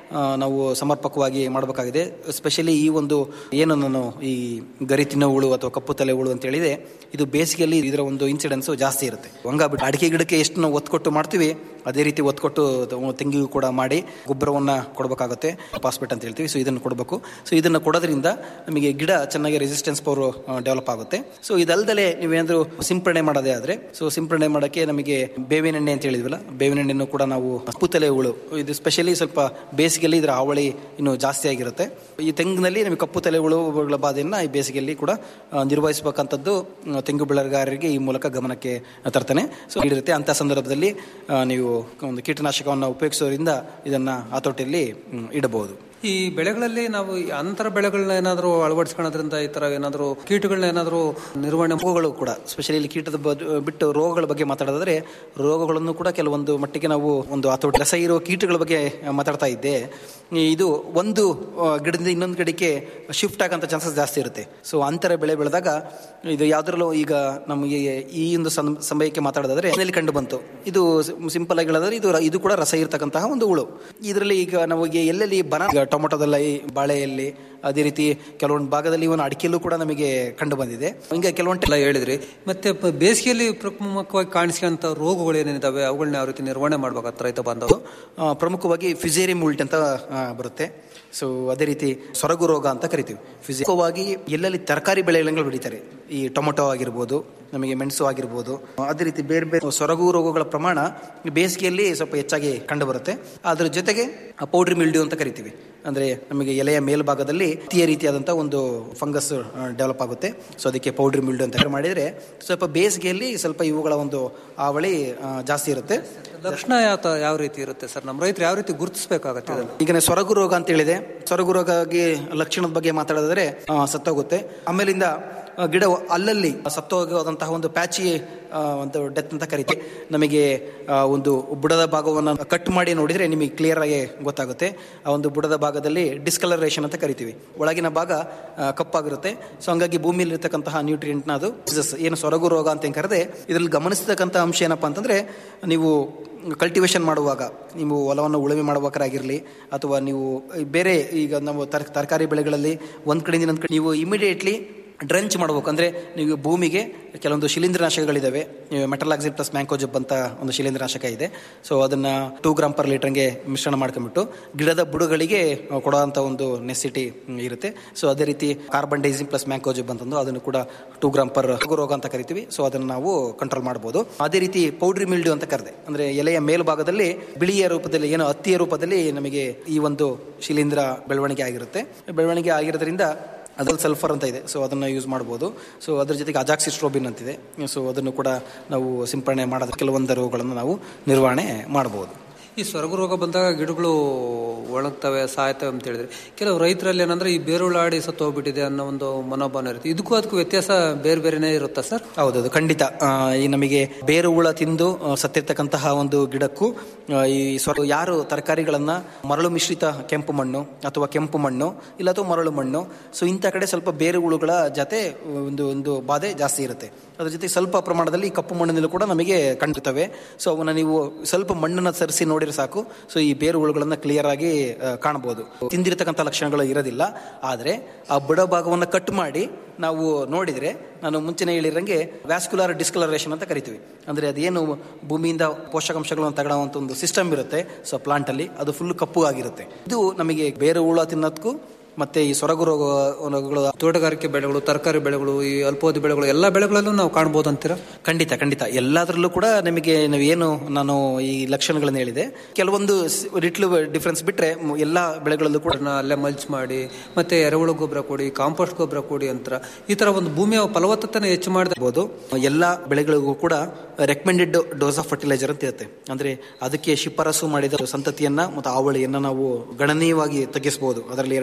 ಆ, ನಾವು ಸಮರ್ಪಕವಾಗಿ ಮಾಡಬೇಕಾಗಿದೆ ಸ್ಪೆಷಲಿ ಈ ಒಂದು ಏನು ನಾನು ಈ ಗರಿ ತಿನ್ನೋ ಹುಳು ಅಥವಾ ಕಪ್ಪು ತಲೆ ಹುಳು ಅಂತ ಹೇಳಿದೆ ಇದು ಬೇಸಿಗೆಯಲ್ಲಿ ಇದರ ಒಂದು ಇನ್ಸಿಡೆನ್ಸ್ ಜಾಸ್ತಿ ಇರುತ್ತೆ ಒಂಗ ಬಿಟ್ಟು ಅಡಿಕೆ ಗಿಡಕ್ಕೆ ಎಷ್ಟು ನಾವು ಒತ್ತು ಕೊಟ್ಟು ಮಾಡ್ತೀವಿ ಅದೇ ರೀತಿ ಒತ್ತು ಕೊಟ್ಟು ತ- ತೆಂಗಿಗೂ ಕೂಡ ಮಾಡಿ ಗೊಬ್ಬರವನ್ನ ಕೊಡಬೇಕಾಗುತ್ತೆ ಪಾಸ್ಪೇಟ್ ಅಂತ ಹೇಳ್ತೀವಿ ಸೊ ಇದನ್ನು ಕೊಡಬೇಕು ಸೊ ಇದನ್ನು ಕೊಡೋದ್ರಿಂದ ನಮಗೆ ಗಿಡ ಚೆನ್ನಾಗಿ ರೆಸಿಸ್ಟೆನ್ಸ್ ಪವರ್ ಡೆವಲಪ್ ಆಗುತ್ತೆ ಸೊ ಇದಲ್ದಲೆ ನೀವೇನಾದ್ರೂ ಸಿಂಪರಣೆ ಮಾಡೋದೇ ಆದ್ರೆ ಸೊ ಸಿಂಪರಣೆ ಮಾಡೋಕ್ಕೆ ನಮಗೆ ಬೇವಿನ ಎಣ್ಣೆ ಅಂತ ಹೇಳಿದ್ವಲ್ಲ ಬೇವಿನ ಎಣ್ಣೆಯನ್ನು ಕೂಡ ನಾವು ಕಪ್ಪುತಲೆ ಹುಳು ಇದು ಸ್ಪೆಷಲಿ ಸ್ವಲ್ಪ ಬೇಸಿಗೆಯಲ್ಲಿ ಇದರ ಹಾವಳಿ ಇನ್ನು ಜಾಸ್ತಿ ಆಗಿರುತ್ತೆ ಈ ತೆಂಗಿನಲ್ಲಿ ನಮಗೆ ಕಪ್ಪು ತಲೆ ಹುಳುಗಳ ಬಾಧೆಯನ್ನ ಈ ಬೇಸಿಗೆಯಲ್ಲಿ ಕೂಡ ಆ, ನಿರ್ವಹಿಸಬೇಕಂತದ್ದು ಆ, ತೆಂಗು ಬೆಳೆಗಾರರಿಗೆ ಈ ಮೂಲಕ ಗಮನಕ್ಕೆ ತರ್ತಾನೆ ಸೊ ಇರುತ್ತೆ ಅಂತ ಸಂದರ್ಭದಲ್ಲಿ ಆ, ನೀವು ಒಂದು ಕೀಟನಾಶಕವನ್ನು ಉಪಯೋಗಿಸೋದ್ರಿಂದ ಇದನ್ನ ಹತೋಟಿಯಲ್ಲಿ ಮ್, ಇಡಬಹುದು ಈ ಬೆಳೆಗಳಲ್ಲಿ ನಾವು ಈ ಅಂತರ ಬೆಳೆಗಳನ್ನ ಏನಾದರೂ ಅಳವಡಿಸ್ಕೊಳ್ಳೋದ್ರಿಂದ ಈ ತರ ಏನಾದರೂ ಕೀಟಗಳನ್ನ ಏನಾದರೂ ನಿರ್ವಹಣೆ ರೋಗಗಳು ಕೂಡ ಸ್ಪೆಷಲಿ ಇಲ್ಲಿ ಕೀಟದ ಬದ್- ಬಿಟ್ಟು ರೋಗಗಳ ಬಗ್ಗೆ ಮಾತಾಡೋದಾದ್ರೆ ರೋಗಗಳನ್ನು ಕೂಡ ಕೆಲವೊಂದು ಮಟ್ಟಿಗೆ ನಾವು ಒಂದು ಹತೋಟಿ ರಸ ಇರೋ ಕೀಟಗಳ ಬಗ್ಗೆ ಮಾತಾಡ್ತಾ ಇದ್ದೆ ಈ ಇದು ಒಂದು ಆ, ಗಿಡದಿಂದ ಇನ್ನೊಂದು ಗಿಡಕ್ಕೆ ಶಿಫ್ಟ್ ಆಗಂತ ಚಾನ್ಸಸ್ ಜಾಸ್ತಿ ಇರುತ್ತೆ ಸೊ ಅಂತರ ಬೆಳೆ ಬೆಳೆದಾಗ ಇದು ಯಾವ್ದ್ರಲ್ಲೂ ಈಗ ನಮಗೆ ಈ ಒಂದು ಸಂ- ಸಮಯಕ್ಕೆ ಮಾತಾಡೋದಾದ್ರೆ ಮನೆಯಲ್ಲಿ ಕಂಡು ಬಂತು ಇದು ಸಿಂಪಲ್ ಆಗಿ ಹೇಳೋದಾದ್ರೆ ಇದು ರ- ಇದು ಕೂಡ ರಸ ಇರ್ತಕ್ಕಂತಹ ಒಂದು ಹುಳು ಇದರಲ್ಲಿ ಈಗ ನಮಗೆ ಎಲ್ಲೆಲ್ಲಿ ಬನ ಈಗ ಟೊಮೊಟೊದಲ್ಲಿ ಬಾಳೆಯಲ್ಲಿ ಅದೇ ರೀತಿ ಕೆಲವೊಂದು ಭಾಗದಲ್ಲಿ ಇವನು ಅಡಿಕೆಯಲ್ಲೂ ಕೂಡ ನಮಗೆ ಕಂಡು ಬಂದಿದೆ ಹಿಂಗೆ ಕೆಲವೊಂದು ಎಲ್ಲ ಹೇಳಿದ್ರಿ ಮತ್ತೆ ಪ- ಬೇಸಿಗೆಯಲ್ಲಿ ಪ್ರಮುಖವಾಗಿ ಕಾಣಿಸ್ಕೊಂತ ರೋಗಗಳು ಏನೇನಿದಾವೆ ಅವುಗಳನ್ನ ಯಾವ ರೀತಿ ನಿರ್ವಹಣೆ ಮಾಡ್ಬೇಕಾಗ್ತ ರೈತ ಬಾಂಧವರು ಆ, ಪ್ರಮುಖವಾಗಿ ಫಿಸೇರಿ ಮುಲ್ಟ್ ಅಂತ ಆ, ಬರುತ್ತೆ ಸೊ ಅದೇ ರೀತಿ ಸೊರಗು ರೋಗ ಅಂತ ಕರಿತೀವಿ ಫಿಸಿಕವಾಗಿ ಎಲ್ಲೆಲ್ಲಿ ತರಕಾರಿ ಬೆಳೆಗಳನ್ನು ಬೆಳೀತಾರೆ ಈ ಟೊಮೊಟೊ ಆಗಿರ್ಬೋದು ನಮಗೆ ಮೆಣಸು ಆಗಿರ್ಬೋದು ಅದೇ ರೀತಿ ಬೇರೆ ಬೇರೆ ಸೊರಗು ರೋಗಗಳ ಪ್ರಮಾಣ ಈ ಬೇಸಿಗೆಯಲ್ಲಿ ಸ್ವಲ್ಪ ಹೆಚ್ಚಾಗಿ ಕಂಡು ಬರುತ್ತೆ ಅದ್ರ ಜೊತೆಗೆ ಪೌಡ್ರಿ ಮಿಲ್ಡ್ಯೂ ಅಂತ ಕರಿತೀವಿ ಅಂದ್ರೆ ನಮಗೆ ಎಲೆಯ ಮೇಲ್ಭಾಗದಲ್ಲಿ ಅತಿಯ ರೀತಿಯಾದಂತಹ ಒಂದು ಫಂಗಸ್ ಡೆವಲಪ್ ಆಗುತ್ತೆ ಸೊ ಅದಕ್ಕೆ ಪೌಡ್ರಿ ಮಿಲ್ಡ್ಯೂ ಅಂತ ಮಾಡಿದ್ರೆ ಸ್ವಲ್ಪ ಬೇಸಿಗೆಯಲ್ಲಿ ಸ್ವಲ್ಪ ಇವುಗಳ ಒಂದು ಹಾವಳಿ ಆ, ಜಾಸ್ತಿ ಇರುತ್ತೆ ಲಕ್ಷಣ ಯಾವ ತ- ಯಾವ ರೀತಿ ಇರುತ್ತೆ ಸರ್ ನಮ್ಮ ರೈತರು ಯಾವ ರೀತಿ ಗುರುತಿಸಬೇಕಾಗತ್ತೆ ಇದನ್ನು ಈಗ ಸೊರಗು ರೋಗ ಅಂತ ಹೇಳಿದೆ ಸೊರಗು ರೋಗಕ್ಕೆ ಲಕ್ಷಣದ ಬಗ್ಗೆ ಮಾತಾಡಿದ್ರೆ ಆ, ಸತ್ತೋಗುತ್ತೆ ಆಮೇಲಿಂದ ಆ, ಗಿಡ ಅಲ್ಲಲ್ಲಿ ಸತ್ತೋಗೋದಂತಹ ಒಂದು ಪ್ಯಾಚಿ ಆ, ಒಂದು ಡೆತ್ ಅಂತ ಕರಿತೀವಿ ನಮಗೆ ಆ, ಒಂದು ಬುಡದ ಭಾಗವನ್ನು ಕಟ್ ಮಾಡಿ ನೋಡಿದ್ರೆ ನಿಮಗೆ ಕ್ಲಿಯರ್ ಆಗಿ ಗೊತ್ತಾಗುತ್ತೆ ಆ ಒಂದು ಬುಡದ ಭಾಗದಲ್ಲಿ ಡಿಸ್ಕಲರೇಷನ್ ಅಂತ ಕರಿತೀವಿ ಒಳಗಿನ ಭಾಗ ಆ, ಕಪ್ಪಾಗಿರುತ್ತೆ ಸೊ ಹಂಗಾಗಿ ಭೂಮಿಯಲ್ಲಿ ಇರ್ತಕ್ಕಂತಹ ನ್ಯೂಟ್ರಿಯೆಂಟ್ನ ಅದು disease, ಏನು ಸೊರಗು ರೋಗ ಅಂತ ಏನ್ ಕರೆದೆ ಇದರಲ್ಲಿ ಗಮನಿಸತಕ್ಕಂಥ ಅಂಶ ಏನಪ್ಪಾ ಅಂತಂದ್ರೆ ನೀವು ಕಲ್ಟಿವೇಶನ್ ಮಾಡುವಾಗ ನೀವು ಹೊಲವನ್ನು ಉಳುಮೆ ಮಾಡ್ಬೇಕಾಗಿರಲಿ ಅಥವಾ ನೀವು ಬೇರೆ ಈಗ ನಾವು ತರ್ ತರಕಾರಿ ಬೆಳೆಗಳಲ್ಲಿ ಒಂದ್ ಕಡೆಯಿಂದ ಇನ್ನೊಂದ್ ಕಡೆ ನೀವು ಇಮಿಡಿಯೇಟ್ಲಿ ಡ್ರೆಂಚ್ ಮಾಡ್ಬೇಕು ಅಂದ್ರೆ ನೀವು ಭೂಮಿಗೆ ಕೆಲವೊಂದು ಶಿಲೀಂಧ್ರನಾಶಕಗಳಿದಾವೆ ಮೆಟಲಾಕ್ಸಿಲ್ ಪ್ಲಸ್ ಮ್ಯಾಂಕೋಜಬ್ ಅಂತ ಒಂದು ಶಿಲೀಂಧ್ರನಾಶಕ ಇದೆ ಸೊ ಅದನ್ನ ಟೂ ಗ್ರಾಮ್ ಪರ್ ಲೀಟರ್ಗೆ ಮಿಶ್ರಣ ಮಾಡ್ಕೊಂಡ್ಬಿಟ್ಟು ಗಿಡದ ಬುಡಗಳಿಗೆ ಕೊಡುವಂತ ಒಂದು ನೆಸಿಟಿ ಇರುತ್ತೆ ಸೊ ಅದೇ ರೀತಿ ಕಾರ್ಬನ್ ಡೈಸಿನ್ ಪ್ಲಸ್ ಮ್ಯಾಂಕೋಜಬ್ ಅಂತಂದು ಅದನ್ನು ಕೂಡ ಟೂ ಗ್ರಾಮ್ ಪರ್ ರೋಗ ಅಂತ ಕರಿತೀವಿ ಸೊ ಅದನ್ನು ನಾವು ಕಂಟ್ರೋಲ್ ಮಾಡಬಹುದು ಅದೇ ರೀತಿ ಪೌಡ್ರಿ ಮಿಲ್ಡ್ಯೂ ಅಂತ ಕರೆದೆ ಅಂದ್ರೆ ಎಲೆಯ ಮೇಲ್ಭಾಗದಲ್ಲಿ ಬಿಳಿಯ ರೂಪದಲ್ಲಿ ಏನು ಹತ್ತಿಯ ರೂಪದಲ್ಲಿ ನಮಗೆ ಈ ಒಂದು ಶಿಲೀಂಧ್ರ ಬೆಳವಣಿಗೆ ಆಗಿರುತ್ತೆ ಬೆಳವಣಿಗೆ ಆಗಿರೋದ್ರಿಂದ ಅದ್ರಲ್ಲಿ ಸಲ್ಫರ್ ಅಂತ ಇದೆ ಸೊ ಅದನ್ನು ಯೂಸ್ ಮಾಡ್ಬೋದು ಸೊ ಅದ್ರ ಜೊತೆಗೆ ಅಜಾಕ್ಸಿಸ್ಟ್ರೋಬಿನ್ ಅಂತಿದೆ ಸೊ ಅದನ್ನು ಕೂಡ ನಾವು ಸಿಂಪರಣೆ ಮಾಡೋದು ಕೆಲವೊಂದು ರೋಗಗಳನ್ನು ನಾವು ನಿರ್ವಹಣೆ ಮಾಡ್ಬೋದು ಈ ಸೊರಗು ರೋಗ ಬಂದಾಗ ಗಿಡಗಳು ಒಣಗ್ತವೆ ಸಾಯ್ತವೆ ಅಂತ ಹೇಳಿದ್ರೆ ಕೆಲವು ರೈತರಲ್ಲಿ ಏನಂದ್ರೆ ಈ ಬೇರುಳಾಡಿ ಸತ್ತು ಹೋಗ್ಬಿಟ್ಟಿದೆ ಅನ್ನೋ ಒಂದು ಮನೋಭಾವನೆ ಇರುತ್ತೆ ಇದಕ್ಕೂ ಅದಕ್ಕೂ ವ್ಯತ್ಯಾಸ ಬೇರೆ ಬೇರೆನೇ ಇರುತ್ತಾ ಸರ್ ಹೌದೌದು ಖಂಡಿತ ಆ, ಈ ನಮಗೆ ಬೇರು ಹುಳ ತಿಂದು ಆ, ಸತ್ತಿರ್ತಕ್ಕಂತಹ ಒಂದು ಗಿಡಕ್ಕೂ ಆ, ಈ ಸ್ವ ಯಾರು ತರಕಾರಿಗಳನ್ನ ಮರಳು ಮಿಶ್ರಿತ ಕೆಂಪು ಮಣ್ಣು ಅಥವಾ ಕೆಂಪು ಮಣ್ಣು ಇಲ್ಲ ಅಥವಾ ಮರಳು ಮಣ್ಣು ಸೊ ಇಂಥ ಕಡೆ ಸ್ವಲ್ಪ ಬೇರು ಹುಳುಗಳ ಜೊತೆ ಒಂದು ಒಂದು ಬಾಧೆ ಜಾಸ್ತಿ ಇರುತ್ತೆ ಅದ್ರ ಜೊತೆ ಸ್ವಲ್ಪ ಪ್ರಮಾಣದಲ್ಲಿ ಕಪ್ಪು ಮಣ್ಣಿನಲ್ಲೂ ಕೂಡ ನಮಗೆ ಕಂಡುತ್ತವೆ ಸೊ ಅವನ್ನ ನೀವು ಸ್ವಲ್ಪ ಮಣ್ಣನ್ನ ಸರಿಸಿ ನೋಡಿದ್ರೆ ಸಾಕು ಸೊ ಈ ಬೇರು ಹುಳುಗಳನ್ನ ಕ್ಲಿಯರ್ ಆಗಿ ಆ, ಕಾಣಬಹುದು ತಿಂದಿರತಕ್ಕಂಥ ಲಕ್ಷಣಗಳು ಇರೋದಿಲ್ಲ ಆದ್ರೆ ಆ ಬುಡ ಭಾಗವನ್ನ ಕಟ್ ಮಾಡಿ ನಾವು ನೋಡಿದ್ರೆ ನಾನು ಮುಂಚೆನೆ ಹೇಳಿರಂಗೆ ವ್ಯಾಸ್ಕ್ಯುಲರ್ ಡಿಸ್ಕಲರೇಷನ್ ಅಂತ ಕರಿತೀವಿ ಅಂದ್ರೆ ಅದೇನು ಭೂಮಿಯಿಂದ ಪೋಷಕಾಂಶಗಳನ್ನು ತಗೊಳ್ಳುವಂತ ಒಂದು ಸಿಸ್ಟಮ್ ಇರುತ್ತೆ ಸೊ ಪ್ಲಾಂಟ್ ಅಲ್ಲಿ ಅದು ಫುಲ್ ಕಪ್ಪು ಆಗಿರುತ್ತೆ ಇದು ನಮಗೆ ಬೇರೆ ಹುಳ ತಿನ್ನೋದಕ್ಕೂ ಮತ್ತೆ ಈ ಸೊರಗು ರೋಗ ರೋಗಗಳು ತೋಟಗಾರಿಕೆ ಬೆಳೆಗಳು ತರಕಾರಿ ಬೆಳೆಗಳು ಈ ಅಲ್ಪಾವಧಿ ಬೆಳೆಗಳು ಎಲ್ಲ ಬೆಳೆಗಳಲ್ಲೂ ನಾವು ಕಾಣ್ಬೋದು ಅಂತೀರಾ ಖಂಡಿತ ಖಂಡಿತ ಎಲ್ಲದರಲ್ಲೂ ಕೂಡ ನಿಮಗೆ ನಾವು ಏನು ನಾನು ಈ ಲಕ್ಷಣಗಳನ್ನು ಹೇಳಿದೆ ಕೆಲವೊಂದು ರಿಟ್ಲು ಡಿಫ್ರೆನ್ಸ್ ಬಿಟ್ರೆ ಮ್- ಎಲ್ಲಾ ಬೆಳೆಗಳಲ್ಲೂ ಕೂಡ ಅಲ್ಲೇ ಮಲ್ಚ್ ಮಾಡಿ ಮತ್ತೆ ಎರೆಹುಳು ಗೊಬ್ಬರ ಕೊಡಿ ಕಾಂಪೋಸ್ಟ್ ಗೊಬ್ಬರ ಕೊಡಿ ಅಂತ ಈ ತರ ಒಂದು ಭೂಮಿಯ ಫಲವತ್ತತೆನ ಹೆಚ್ಚು ಮಾಡಬಹುದು ಎಲ್ಲಾ ಬೆಳೆಗಳಿಗೂ ಕೂಡ ರೆಕಮೆಂಡೆಡ್ ಡೋಸ್ ಆಫ್ ಫರ್ಟಿಲೈಸರ್ ಅಂತ ಇರುತ್ತೆ ಅಂದ್ರೆ ಅದಕ್ಕೆ ಶಿಫಾರಸು ಮಾಡಿದ ಸಂತತಿಯನ್ನ ಮತ್ತು ಆವಳಿಯನ್ನ ನಾವು ಗಣನೀಯವಾಗಿ ತಗ್ಗಿಸಬಹುದು ಅದರಲ್ಲಿ ಎರಡು ಮಾತಿಲ್ಲ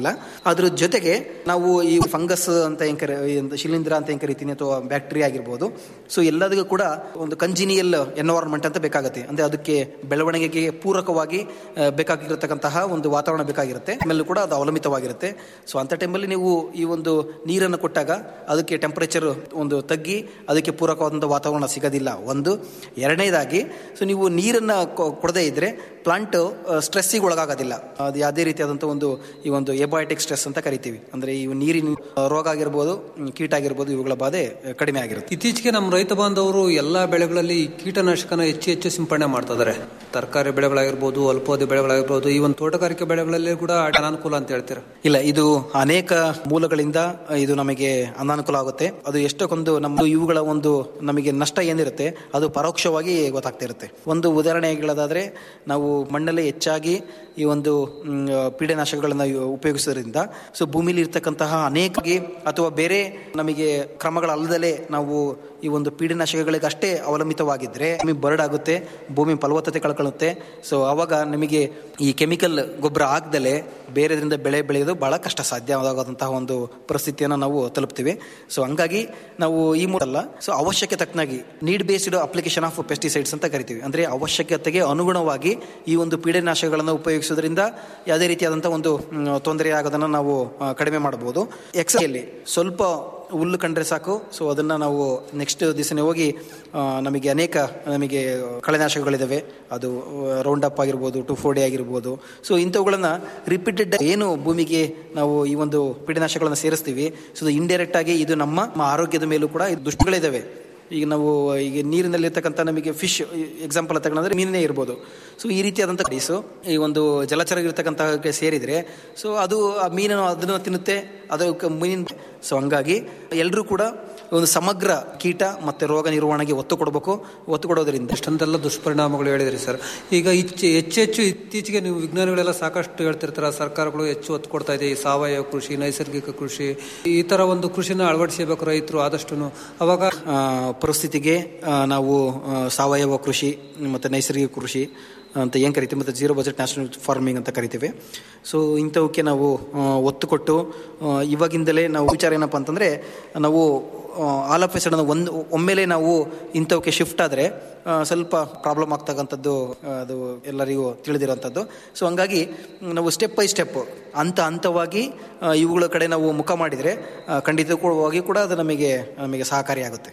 ಅದ್ರ ಜೊತೆಗೆ ನಾವು ಈ ಫಂಗಸ್ ಅಂತ ಏನ್ ಕರೆ ಏನು ಶಿಲೀಂಧ್ರ ಅಂತ ಏನ್ ಕರಿತೀನಿ ಅಥವಾ ಬ್ಯಾಕ್ಟೀರಿಯಾ ಆಗಿರ್ಬೋದು ಸೊ ಎಲ್ಲದಕ್ಕೂ ಕೂಡ ಒಂದು ಕಂಜಿನಿಯಲ್ ಎನ್ವೈರನ್ಮೆಂಟ್ ಅಂತ ಬೇಕಾಗುತ್ತೆ ಅಂದ್ರೆ ಅದಕ್ಕೆ ಬೆಳವಣಿಗೆಗೆ ಪೂರಕವಾಗಿ ಆ, ಬೇಕಾಗಿರತಕ್ಕಂತಹ ಒಂದು ವಾತಾವರಣ ಬೇಕಾಗಿರುತ್ತೆ ಆಮೇಲೆ ಕೂಡ ಅದು ಅವಲಂಬಿತವಾಗಿರುತ್ತೆ ಸೊ ಅಂತ ಟೈಮಲ್ಲಿ ನೀವು ಈ ಒಂದು ನೀರನ್ನು ಕೊಟ್ಟಾಗ ಅದಕ್ಕೆ ಟೆಂಪರೇಚರ್ ಒಂದು ತಗ್ಗಿ ಅದಕ್ಕೆ ಪೂರಕವಾದಂಥ ವಾತಾವರಣ ಸಿಗೋದಿಲ್ಲ ಒಂದು ಎರಡನೇದಾಗಿ ಸೊ ನೀವು ನೀರನ್ನು ಕೊ- ಕೊಡದೇ ಇದ್ರೆ ಪ್ಲಾಂಟ್ ಸ್ಟ್ರೆಸ್ಸಿಗೆ ಒಳಗಾಗೋದಿಲ್ಲ ಅದು ಯಾವುದೇ ರೀತಿಯಾದಂಥ ಒಂದು ಈ ಒಂದು ಎಬಾಯೋಟಿಕ್ ಸ್ಟ್ರೆಸ್ ಅಂತ ಕರಿತೀವಿ ಅಂದ್ರೆ ಈ ನೀರಿನ ಆ, ರೋಗ ಆಗಿರ್ಬೋದು ಹ್ಮ್, ಕೀಟ ಆಗಿರ್ಬೋದು ಇವುಗಳ ಬಾಧೆ ಆ, ಕಡಿಮೆ ಆಗಿರುತ್ತೆ ಇತ್ತೀಚೆಗೆ ನಮ್ಮ ರೈತ ಬಾಂಧವರು ಎಲ್ಲಾ ಬೆಳೆಗಳಲ್ಲಿ ಈ ಕೀಟನಾಶಕನ ಹೆಚ್ಚು ಹೆಚ್ಚು ಸಿಂಪಡಣೆ ಮಾಡ್ತಾ ಇದಾರೆ ತರಕಾರಿ ಬೆಳೆಗಳಾಗಿರ್ಬೋದು ಅಲ್ಪಾವಧಿ ಬೆಳೆಗಳಾಗಿರ್ಬೋದು ಈ ಒಂದು ತೋಟಗಾರಿಕೆ ಬೆಳೆಗಳಲ್ಲಿ ಕೂಡ ಅನಾನುಕೂಲ ಅಂತ ಹೇಳ್ತೀರಾ ಇಲ್ಲ ಇದು ಅನೇಕ ಮೂಲಗಳಿಂದ ಇದು ನಮಗೆ ಅನಾನುಕೂಲ ಆಗುತ್ತೆ ಅದು ಎಷ್ಟಕ್ಕೊಂದು ನಮ್ಮ ಇವುಗಳ ಒಂದು ನಮಗೆ ನಷ್ಟ ಏನಿರುತ್ತೆ ಅದು ಪರೋಕ್ಷವಾಗಿ ಗೊತ್ತಾಗ್ತಾ ಇರುತ್ತೆ ಒಂದು ಉದಾಹರಣೆ ಹೇಳೋದಾದ್ರೆ ನಾವು ಮಣ್ಣಲ್ಲಿ ಹೆಚ್ಚಾಗಿ ಈ ಒಂದು ಮ್, ಪೀಡನಾಶಕಗಳನ್ನ ಉಪಯೋಗಿಸೋದ್ರಿಂದ ಸೊ ಭೂಮಿಲಿ ಇರ್ತಕ್ಕಂತಹ ಅನೇಕ ಅಥವಾ ಬೇರೆ ನಮಗೆ ಕ್ರಮಗಳಲ್ಲದಲೇ ನಾವು ಈ ಒಂದು ಪೀಡನಾಶಕಗಳಿಗೆ ಅಷ್ಟೇ ಅವಲಂಬಿತವಾಗಿದ್ರೆ ಭೂಮಿ ಬರ್ಡ್ ಆಗುತ್ತೆ ಭೂಮಿ ಫಲವತ್ತತೆ ಕಳ್ಕೊಳ್ಳುತ್ತೆ ಸೊ ಅವಾಗ ನಿಮಗೆ ಈ ಕೆಮಿಕಲ್ ಗೊಬ್ಬರ ಹಾಕ್ದಲೆ ಬೇರೆದ್ರಿಂದ ಬೆಳೆ ಬೆಳೆಯೋದು ಬಹಳ ಕಷ್ಟ ಸಾಧ್ಯವಾದಂತಹ ಒಂದು ಪರಿಸ್ಥಿತಿಯನ್ನು ನಾವು ತಲುಪ್ತೀವಿ ಸೊ ಹಂಗಾಗಿ ನಾವು ಈ ಮೂಲಲ್ಲ ಸೊ ಅವಶ್ಯಕ್ಕೆ ತಕ್ಕನಾಗಿ need based application of pesticides ಅಂತ ಕರಿತೀವಿ ಅಂದ್ರೆ ಅವಶ್ಯಕತೆಗೆ ಅನುಗುಣವಾಗಿ ಈ ಒಂದು ಪೀಡನಾಶಕಗಳನ್ನು ಉಪಯೋಗಿಸೋದ್ರಿಂದ ಯಾವುದೇ ರೀತಿಯಾದಂತಹ ಒಂದು ಮ್, ತೊಂದರೆ ಆಗೋದನ್ನು ನಾವು ಆ, ಕಡಿಮೆ ಮಾಡಬಹುದು ಎಕ್ಸಲ್ಲಿ ಸ್ವಲ್ಪ ಹುಲ್ಲು ಕಂಡ್ರೆ ಸಾಕು ಸೊ ಅದನ್ನ ನಾವು ನೆಕ್ಸ್ಟ್ ದಿವಸನೇ ಹೋಗಿ ಆ, ನಮಗೆ ಅನೇಕ ನಮಗೆ ಕಳೆನಾಶಕಗಳಿದಾವೆ ಅದು ರೌಂಡ್ ಅಪ್ ಆಗಿರ್ಬೋದು ಟು ಫೋರ್ಡಿ ಆಗಿರ್ಬೋದು ಸೊ ಇಂಥವುಗಳನ್ನ ರಿಪೀಟೆಡ್ ಏನು ಭೂಮಿಗೆ ನಾವು ಈ ಒಂದು ಪೀಡನಾಶಕಗಳನ್ನ ಸೇರಿಸ್ತೀವಿ ಸೊ ಇಂಡೈರೆಕ್ಟ್ ಆಗಿ ಇದು ನಮ್ಮ ನಮ್ಮ ಆರೋಗ್ಯದ ಮೇಲೂ ಕೂಡ ಇದು ದುಷ್ಟಗಳಿದಾವೆ ಈಗ ನಾವು ಈಗ ನೀರಿನಲ್ಲಿರ್ತಕ್ಕಂಥ ನಮಗೆ ಫಿಶ್ ಎಕ್ಸಾಂಪಲ್ ತಗೊಂಡ್ರೆ ಮೀನೇ ಇರ್ಬೋದು ಸೊ ಈ ರೀತಿಯಾದಂಥ ಕಡೀಸು ಈ ಒಂದು ಜಲಚರ ಇರ್ತಕ್ಕಂಥ ಸೇರಿದ್ರೆ ಸೊ ಅದು ಆ ಮೀನನ್ನು ಅದನ್ನು ತಿನ್ನುತ್ತೆ ಅದಕ್ಕೆ ಮೀನಿನ ಸೊ ಹಂಗಾಗಿ ಎಲ್ಲರೂ ಕೂಡ ಒಂದು ಸಮಗ್ರ ಕೀಟ ಮತ್ತೆ ರೋಗ ನಿರ್ವಹಣೆಗೆ ಒತ್ತು ಕೊಡಬೇಕು ಒತ್ತು ಕೊಡೋದ್ರಿಂದ ಇಷ್ಟೊಂದೆಲ್ಲ ದುಷ್ಪರಿಣಾಮಗಳು ಹೇಳಿದ್ರಿ ಸರ್ ಈಗ ಇಚ್ಚೆ ಹೆಚ್ಚು ಹೆಚ್ಚು ಇತ್ತೀಚೆಗೆ ನೀವು ವಿಜ್ಞಾನಿಗಳೆಲ್ಲ ಸಾಕಷ್ಟು ಹೇಳ್ತಿರ್ತಾರ ಸರ್ಕಾರಗಳು ಹೆಚ್ಚು ಒತ್ತು ಕೊಡ್ತಾ ಇದೆ ಈ ಸಾವಯವ ಕೃಷಿ ನೈಸರ್ಗಿಕ ಕೃಷಿ ಈ ತರ ಒಂದು ಕೃಷಿನ ಅಳವಡಿಸಬೇಕು ರೈತರು ಆದಷ್ಟು ಅವಾಗ ಆ, ಪರಿಸ್ಥಿತಿಗೆ ಆ, ನಾವು ಆ, ಸಾವಯವ ಕೃಷಿ ಮತ್ತು ನೈಸರ್ಗಿಕ ಕೃಷಿ ಅಂತ ಏನು ಕರಿತೀವಿ ಮತ್ತು ಜೀರೋ ಬಜೆಟ್ ನ್ಯಾಷನಲ್ ಫಾರ್ಮಿಂಗ್ ಅಂತ ಕರಿತೀವಿ ಸೊ ಇಂಥವಕ್ಕೆ ನಾವು ಆ, ಒತ್ತು ಕೊಟ್ಟು ಆ, ಇವಾಗಿಂದಲೇ ನಾವು ವಿಚಾರ ಏನಪ್ಪ ಅಂತಂದರೆ ನಾವು ಆಲ್ ಆಫ್ ಸಡನ್ ಒಂದು ಒಮ್ಮೆಲೆ ನಾವು ಇಂಥವಕ್ಕೆ ಶಿಫ್ಟ್ ಆದರೆ ಸ್ವಲ್ಪ ಪ್ರಾಬ್ಲಮ್ ಆಗ್ತಕ್ಕಂಥದ್ದು ಆ, ಅದು ಎಲ್ಲರಿಗೂ ತಿಳಿದಿರೋಂಥದ್ದು ಸೊ ಹಂಗಾಗಿ ನಾವು ಸ್ಟೆಪ್ ಬೈ ಸ್ಟೆಪ್ ಹಂತ ಹಂತವಾಗಿ ಆ, ಇವುಗಳ ಕಡೆ ನಾವು ಮುಖ ಮಾಡಿದರೆ ಖಂಡಿತವಾಗಿ ಕೂಡ ಅದು ನಮಗೆ ನಮಗೆ ಸಹಕಾರಿಯಾಗುತ್ತೆ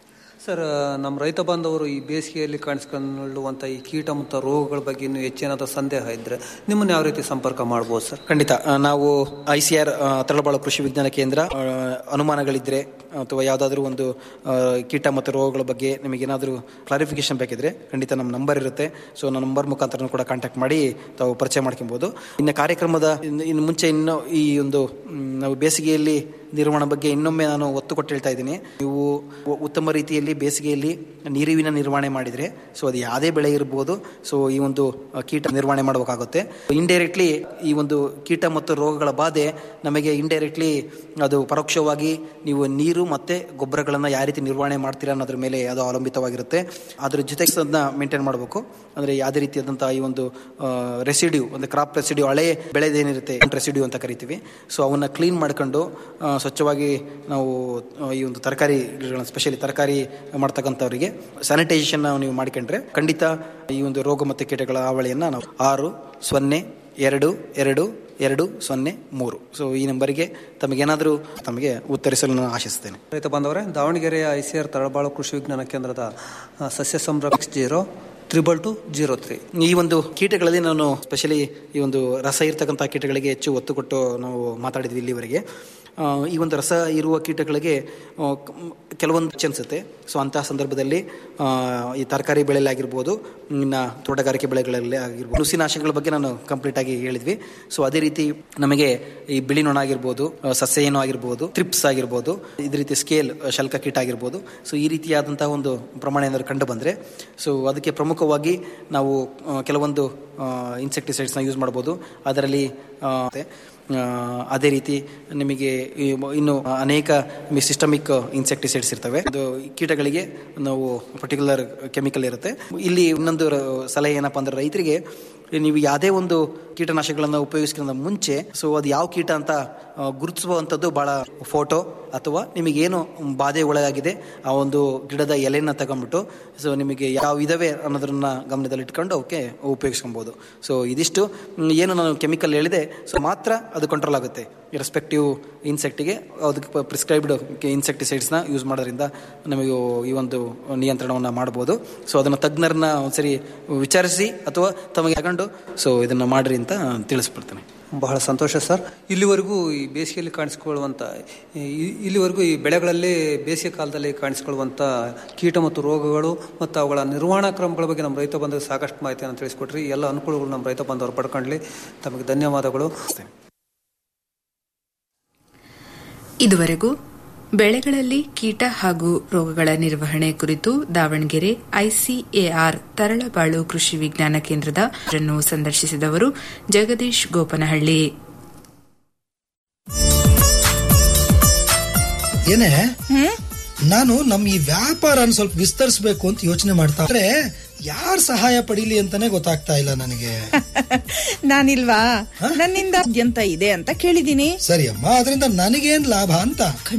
ಸರ್ ನಮ್ಮ ರೈತ ಬಾಂಧವರು ಈ ಬೇಸಿಗೆಯಲ್ಲಿ ಕಾಣಿಸ್ಕೊಳ್ಳುವಂಥ ಈ ಕೀಟ ಮತ್ತು ರೋಗಗಳ ಬಗ್ಗೆ ಇನ್ನೂ ಹೆಚ್ಚೇನಾದ ಸಂದೇಹ ಇದ್ರೆ ನಿಮ್ಮನ್ನು ಯಾವ ರೀತಿ ಸಂಪರ್ಕ ಮಾಡ್ಬೋದು ಸರ್ ಖಂಡಿತ ಆ, ನಾವು ಐ ಸಿ ಆರ್ ತರಳಬಾಳು ಕೃಷಿ ವಿಜ್ಞಾನ ಕೇಂದ್ರ ಆ, ಅನುಮಾನಗಳಿದ್ರೆ ಅಥವಾ ಯಾವುದಾದ್ರೂ ಒಂದು ಆ, ಕೀಟ ಮತ್ತು ರೋಗಗಳ ಬಗ್ಗೆ ನಿಮಗೆ ಏನಾದರೂ ಕ್ಲಾರಿಫಿಕೇಶನ್ ಬೇಕಿದ್ರೆ ಖಂಡಿತ ನಮ್ಮ ನಂಬರ್ ಇರುತ್ತೆ ಸೊ ನಮ್ಮ ನಂಬರ್ ಮುಖಾಂತರ ಕೂಡ ಕಾಂಟ್ಯಾಕ್ಟ್ ಮಾಡಿ ತಾವು ಪರಿಚಯ ಮಾಡ್ಕೊಬೋದು ಇನ್ನು ಕಾರ್ಯಕ್ರಮದ ಇನ್ನು ಇನ್ನು ಮುಂಚೆ ಇನ್ನು ಈ ಒಂದು ಮ್, ನಾವು ಬೇಸಿಗೆಯಲ್ಲಿ ನಿರ್ವಹಣೆ ಬಗ್ಗೆ ಇನ್ನೊಮ್ಮೆ ನಾನು ಒತ್ತು ಕೊಟ್ಟು ಹೇಳ್ತಾ ಇದ್ದೀನಿ ನೀವು ಉ- ಉತ್ತಮ ರೀತಿಯಲ್ಲಿ ಬೇಸಿಗೆಯಲ್ಲಿ ನೀರಿನ ನಿರ್ವಹಣೆ ಮಾಡಿದರೆ ಸೊ ಅದು ಯಾವುದೇ ಬೆಳೆ ಇರ್ಬೋದು ಸೊ ಈ ಒಂದು ಆ, ಕೀಟ ನಿರ್ವಹಣೆ ಮಾಡಬೇಕಾಗುತ್ತೆ ಇಂಡೈರೆಕ್ಟ್ಲಿ ಈ ಒಂದು ಕೀಟ ಮತ್ತು ರೋಗಗಳ ಬಾಧೆ ನಮಗೆ ಇಂಡೈರೆಕ್ಟ್ಲಿ ಅದು ಪರೋಕ್ಷವಾಗಿ ನೀವು ನೀರು ಮತ್ತೆ ಗೊಬ್ಬರಗಳನ್ನು ಯಾವ ರೀತಿ ನಿರ್ವಹಣೆ ಮಾಡ್ತೀರಾ ಅನ್ನೋದ್ರ ಮೇಲೆ ಅದು ಅವಲಂಬಿತವಾಗಿರುತ್ತೆ ಅದ್ರ ಜೊತೆಗೆ ಅದನ್ನ ಮೇಂಟೈನ್ ಮಾಡಬೇಕು ಅಂದರೆ ಯಾವುದೇ ರೀತಿಯಾದಂಥ ಈ ಒಂದು ರೆಸಿಡ್ಯೂ ಒಂದು ಕ್ರಾಪ್ ರೆಸಿಡ್ಯೂ ಹಳೆ ಬೆಳೆದೇನಿರುತ್ತೆ ರೆಸಿಡ್ಯೂ ಅಂತ ಕರಿತೀವಿ ಸೊ ಅವನ್ನ ಕ್ಲೀನ್ ಮಾಡ್ಕೊಂಡು ಆ, ಸ್ವಚ್ಛವಾಗಿ ನಾವು ಆ, ಈ ಒಂದು ತರಕಾರಿ ಸ್ಪೆಷಲಿ ತರಕಾರಿ ಮಾಡ್ತಕ್ಕಂಥವರಿಗೆ ಸ್ಯಾನಿಟೈಸೇಷನ್ ನೀವು ಮಾಡ್ಕೊಂಡ್ರೆ ಖಂಡಿತ ಈ ಒಂದು ರೋಗ ಮತ್ತು ಕೀಟಗಳ ಹಾವಳಿಯನ್ನು ನಾವು ಆರು ಸೊನ್ನೆ ಎರಡು ಎರಡು ಎರಡು ಸೊನ್ನೆ ಮೂರು ಸೊ ಈ ನಂಬರಿಗೆ ತಮಗೇನಾದರೂ ತಮಗೆ ಉತ್ತರಿಸಲು ನಾನು ಆಶಿಸ್ತೇನೆ ರೈತ ಬಾಂಧವರೇ ದಾವಣಗೆರೆಯ ಐ ಸಿ ಆರ್ ತಳಬಾಳು ಕೃಷಿ ವಿಜ್ಞಾನ ಕೇಂದ್ರದ ಆ, ಸಸ್ಯ ಸಂರಕ್ಷ zero triple two zero three ಈ ಒಂದು ಕೀಟಗಳಲ್ಲಿ ನಾನು ಸ್ಪೆಷಲಿ ಈ ಒಂದು ರಸ ಇರ್ತಕ್ಕಂಥ ಕೀಟಗಳಿಗೆ ಹೆಚ್ಚು ಒತ್ತು ಕೊಟ್ಟು ನಾವು ಮಾತಾಡಿದ್ವಿ ಇಲ್ಲಿವರೆಗೆ ಆ, ಈ ಒಂದು ರಸ ಇರುವ ಕೀಟಗಳಿಗೆ ಆ, ಕ- ಕೆಲವೊಂದು ಅನ್ಸುತ್ತೆ ಸೊ ಅಂತಹ ಸಂದರ್ಭದಲ್ಲಿ ಆ, ಈ ತರಕಾರಿ ಬೆಳೆಯಲ್ಲಿ ಆಗಿರ್ಬೋದು ಇನ್ನು ತೋಟಗಾರಿಕೆ ಬೆಳೆಗಳಲ್ಲಿ ಆಗಿರ್ಬೋದು ನುಸಿನಾಶಕಗಳ ಬಗ್ಗೆ ನಾನು ಕಂಪ್ಲೀಟ್ ಆಗಿ ಹೇಳಿದ್ವಿ ಸೊ ಅದೇ ರೀತಿ ನಮಗೆ ಈ ಬಿಳಿ ನೊಣ ಆಗಿರ್ಬೋದು ಆ, ಸಸ್ಯ ಏನೋ ಆಗಿರ್ಬೋದು ಟ್ರಿಪ್ಸ್ ಆಗಿರ್ಬೋದು ಇದೇ ರೀತಿ ಸ್ಕೇಲ್ ಶಲ್ಕ ಕೀಟ ಆಗಿರ್ಬೋದು ಸೊ ಈ ರೀತಿಯಾದಂತಹ ಒಂದು ಪ್ರಮಾಣ ಏನಾದ್ರು ಕಂಡು ಬಂದರೆ ಸೊ ಅದಕ್ಕೆ ಪ್ರಮುಖವಾಗಿ ನಾವು ಆ, ಕೆಲವೊಂದು ಇನ್ಸೆಕ್ಟಿಸೈಡ್ಸ್ನ ಯೂಸ್ ಮಾಡ್ಬೋದು ಅದರಲ್ಲಿ ಆ, ಮತ್ತೆ, ಆ, ಅದೇ ರೀತಿ ನಿಮಗೆ ಈ ಮ- ಇನ್ನು ಅನೇಕ ಸಿಸ್ಟಮಿಕ್ ಇನ್ಸೆಕ್ಟಿಸೈಡ್ಸ್ ಇರ್ತವೆ ಅದು ಕೀಟಗಳಿಗೆ ನಾವು ಪರ್ಟಿಕ್ಯುಲರ್ ಕೆಮಿಕಲ್ ಇರುತ್ತೆ ಇಲ್ಲಿ ಇನ್ನೊಂದು ರ- ಸಲಹೆ ಏನಪ್ಪ ಅಂದ್ರೆ ರೈತರಿಗೆ ನೀವು ಯಾವುದೇ ಒಂದು ಕೀಟನಾಶಕಗಳನ್ನು ಉಪಯೋಗಿಸ್ಕೊಂಡ ಮುಂಚೆ ಸೊ ಅದು ಯಾವ ಕೀಟ ಅಂತ ಆ, ಗುರುತಿಸುವಂಥದ್ದು ಬಹಳ ಫೋಟೋ ಅಥವಾ ನಿಮಗೇನು ಬಾಧೆ ಒಳಗಾಗಿದೆ ಆ ಒಂದು ಗಿಡದ ಎಲೆನ ತಗೊಂಡ್ಬಿಟ್ಟು ಸೊ ನಿಮಗೆ ಯಾವ ಇದಾವೆ ಅನ್ನೋದನ್ನ ಗಮನದಲ್ಲಿಟ್ಕೊಂಡು ಅವಕ್ಕೆ ಉಪಯೋಗಿಸ್ಕೊಬೋದು ಸೊ ಇದಿಷ್ಟು ಮ್, ಏನು ನಾನು ಕೆಮಿಕಲ್ ಹೇಳಿದೆ ಸೊ ಮಾತ್ರ ಅದು ಕಂಟ್ರೋಲ್ ಆಗುತ್ತೆ ರೆಸ್ಪೆಕ್ಟಿವ್ ಇನ್ಸೆಕ್ಟಿಗೆ ಅದಕ್ಕೆ ಪ್ರಿಸ್ಕ್ರೈಬ್ಡ್ ಇನ್ಸೆಕ್ಟಿಸೈಡ್ಸ್ನ ಯೂಸ್ ಮಾಡೋದ್ರಿಂದ ನಮಗೆ ಈ ಒಂದು ನಿಯಂತ್ರಣವನ್ನು ಮಾಡ್ಬೋದು ಸೊ ಅದನ್ನು ತಜ್ಞರನ್ನ ಒಂದ್ಸರಿ ವಿಚಾರಿಸಿ ಅಥವಾ ತಮಗೆ ತಗೊಂಡು ಸೊ ಇದನ್ನು ಮಾಡ್ರಿ ಅಂತ ತಿಳಿಸ್ಬಿಡ್ತೇನೆ ಬಹಳ ಸಂತೋಷ ಸರ್ ಇಲ್ಲಿವರೆಗೂ ಈ ಬೇಸಿಗೆಯಲ್ಲಿ ಕಾಣಿಸಿಕೊಳ್ಳುವಂಥ ಈ- ಇಲ್ಲಿವರೆಗೂ ಈ ಬೆಳೆಗಳಲ್ಲಿ ಬೇಸಿಗೆ ಕಾಲದಲ್ಲಿ ಕಾಣಿಸಿಕೊಳ್ಳುವಂಥ ಕೀಟ ಮತ್ತು ರೋಗಗಳು ಮತ್ತು ಅವುಗಳ ನಿರ್ವಹಣಾ ಕ್ರಮಗಳ ಬಗ್ಗೆ ನಮ್ಮ ರೈತ ಬಂಧುಗಳು ಸಾಕಷ್ಟು ಮಾಹಿತಿಯನ್ನು ತಿಳಿಸ್ಕೊಟ್ರಿ ಈ ಎಲ್ಲ ಅನುಕೂಲಗಳು ನಮ್ಮ ರೈತ ಬಂಧವರು ಪಡ್ಕೊಳ್ಳಿ ತಮಗೆ ಧನ್ಯವಾದಗಳು ಇದುವರೆಗೂ ಬೆಳೆಗಳಲ್ಲಿ ಕೀಟ ಹಾಗೂ ರೋಗಗಳ ನಿರ್ವಹಣೆ ಕುರಿತು ದಾವಣಗೆರೆ ಐಸಿಎಆರ್ ತರಳಬಾಳು ಕೃಷಿ ವಿಜ್ಞಾನ ಕೇಂದ್ರದ ಅನ್ನು ಸಂದರ್ಶಿಸಿದವರು ಜಗದೀಶ್ ಗೋಪನಹಳ್ಳಿ ಏನೇ ನಾನು ನಮ್ ಈ ವ್ಯಾಪಾರನ ಸ್ವಲ್ಪ ವಿಸ್ತರಿಸಬೇಕು ಅಂತ ಯೋಚನೆ ಮಾಡ್ತಾ ಇದ್ರೆ ಯಾರ್ ಸಹಾಯ ಪಡೀಲಿ ಅಂತಾನೆ ಗೊತ್ತಾಗ್ತಾ ಇಲ್ಲ ನನಗೆ ನಾನಿಲ್ವಾ ನನ್ನಿಂದ ಅಂತ ಇದೆ ಅಂತ ಕೇಳಿದೀನಿ ಸರಿ ಅಮ್ಮ ಅದರಿಂದ ನನಗೇನ್ ಲಾಭ ಅಂತ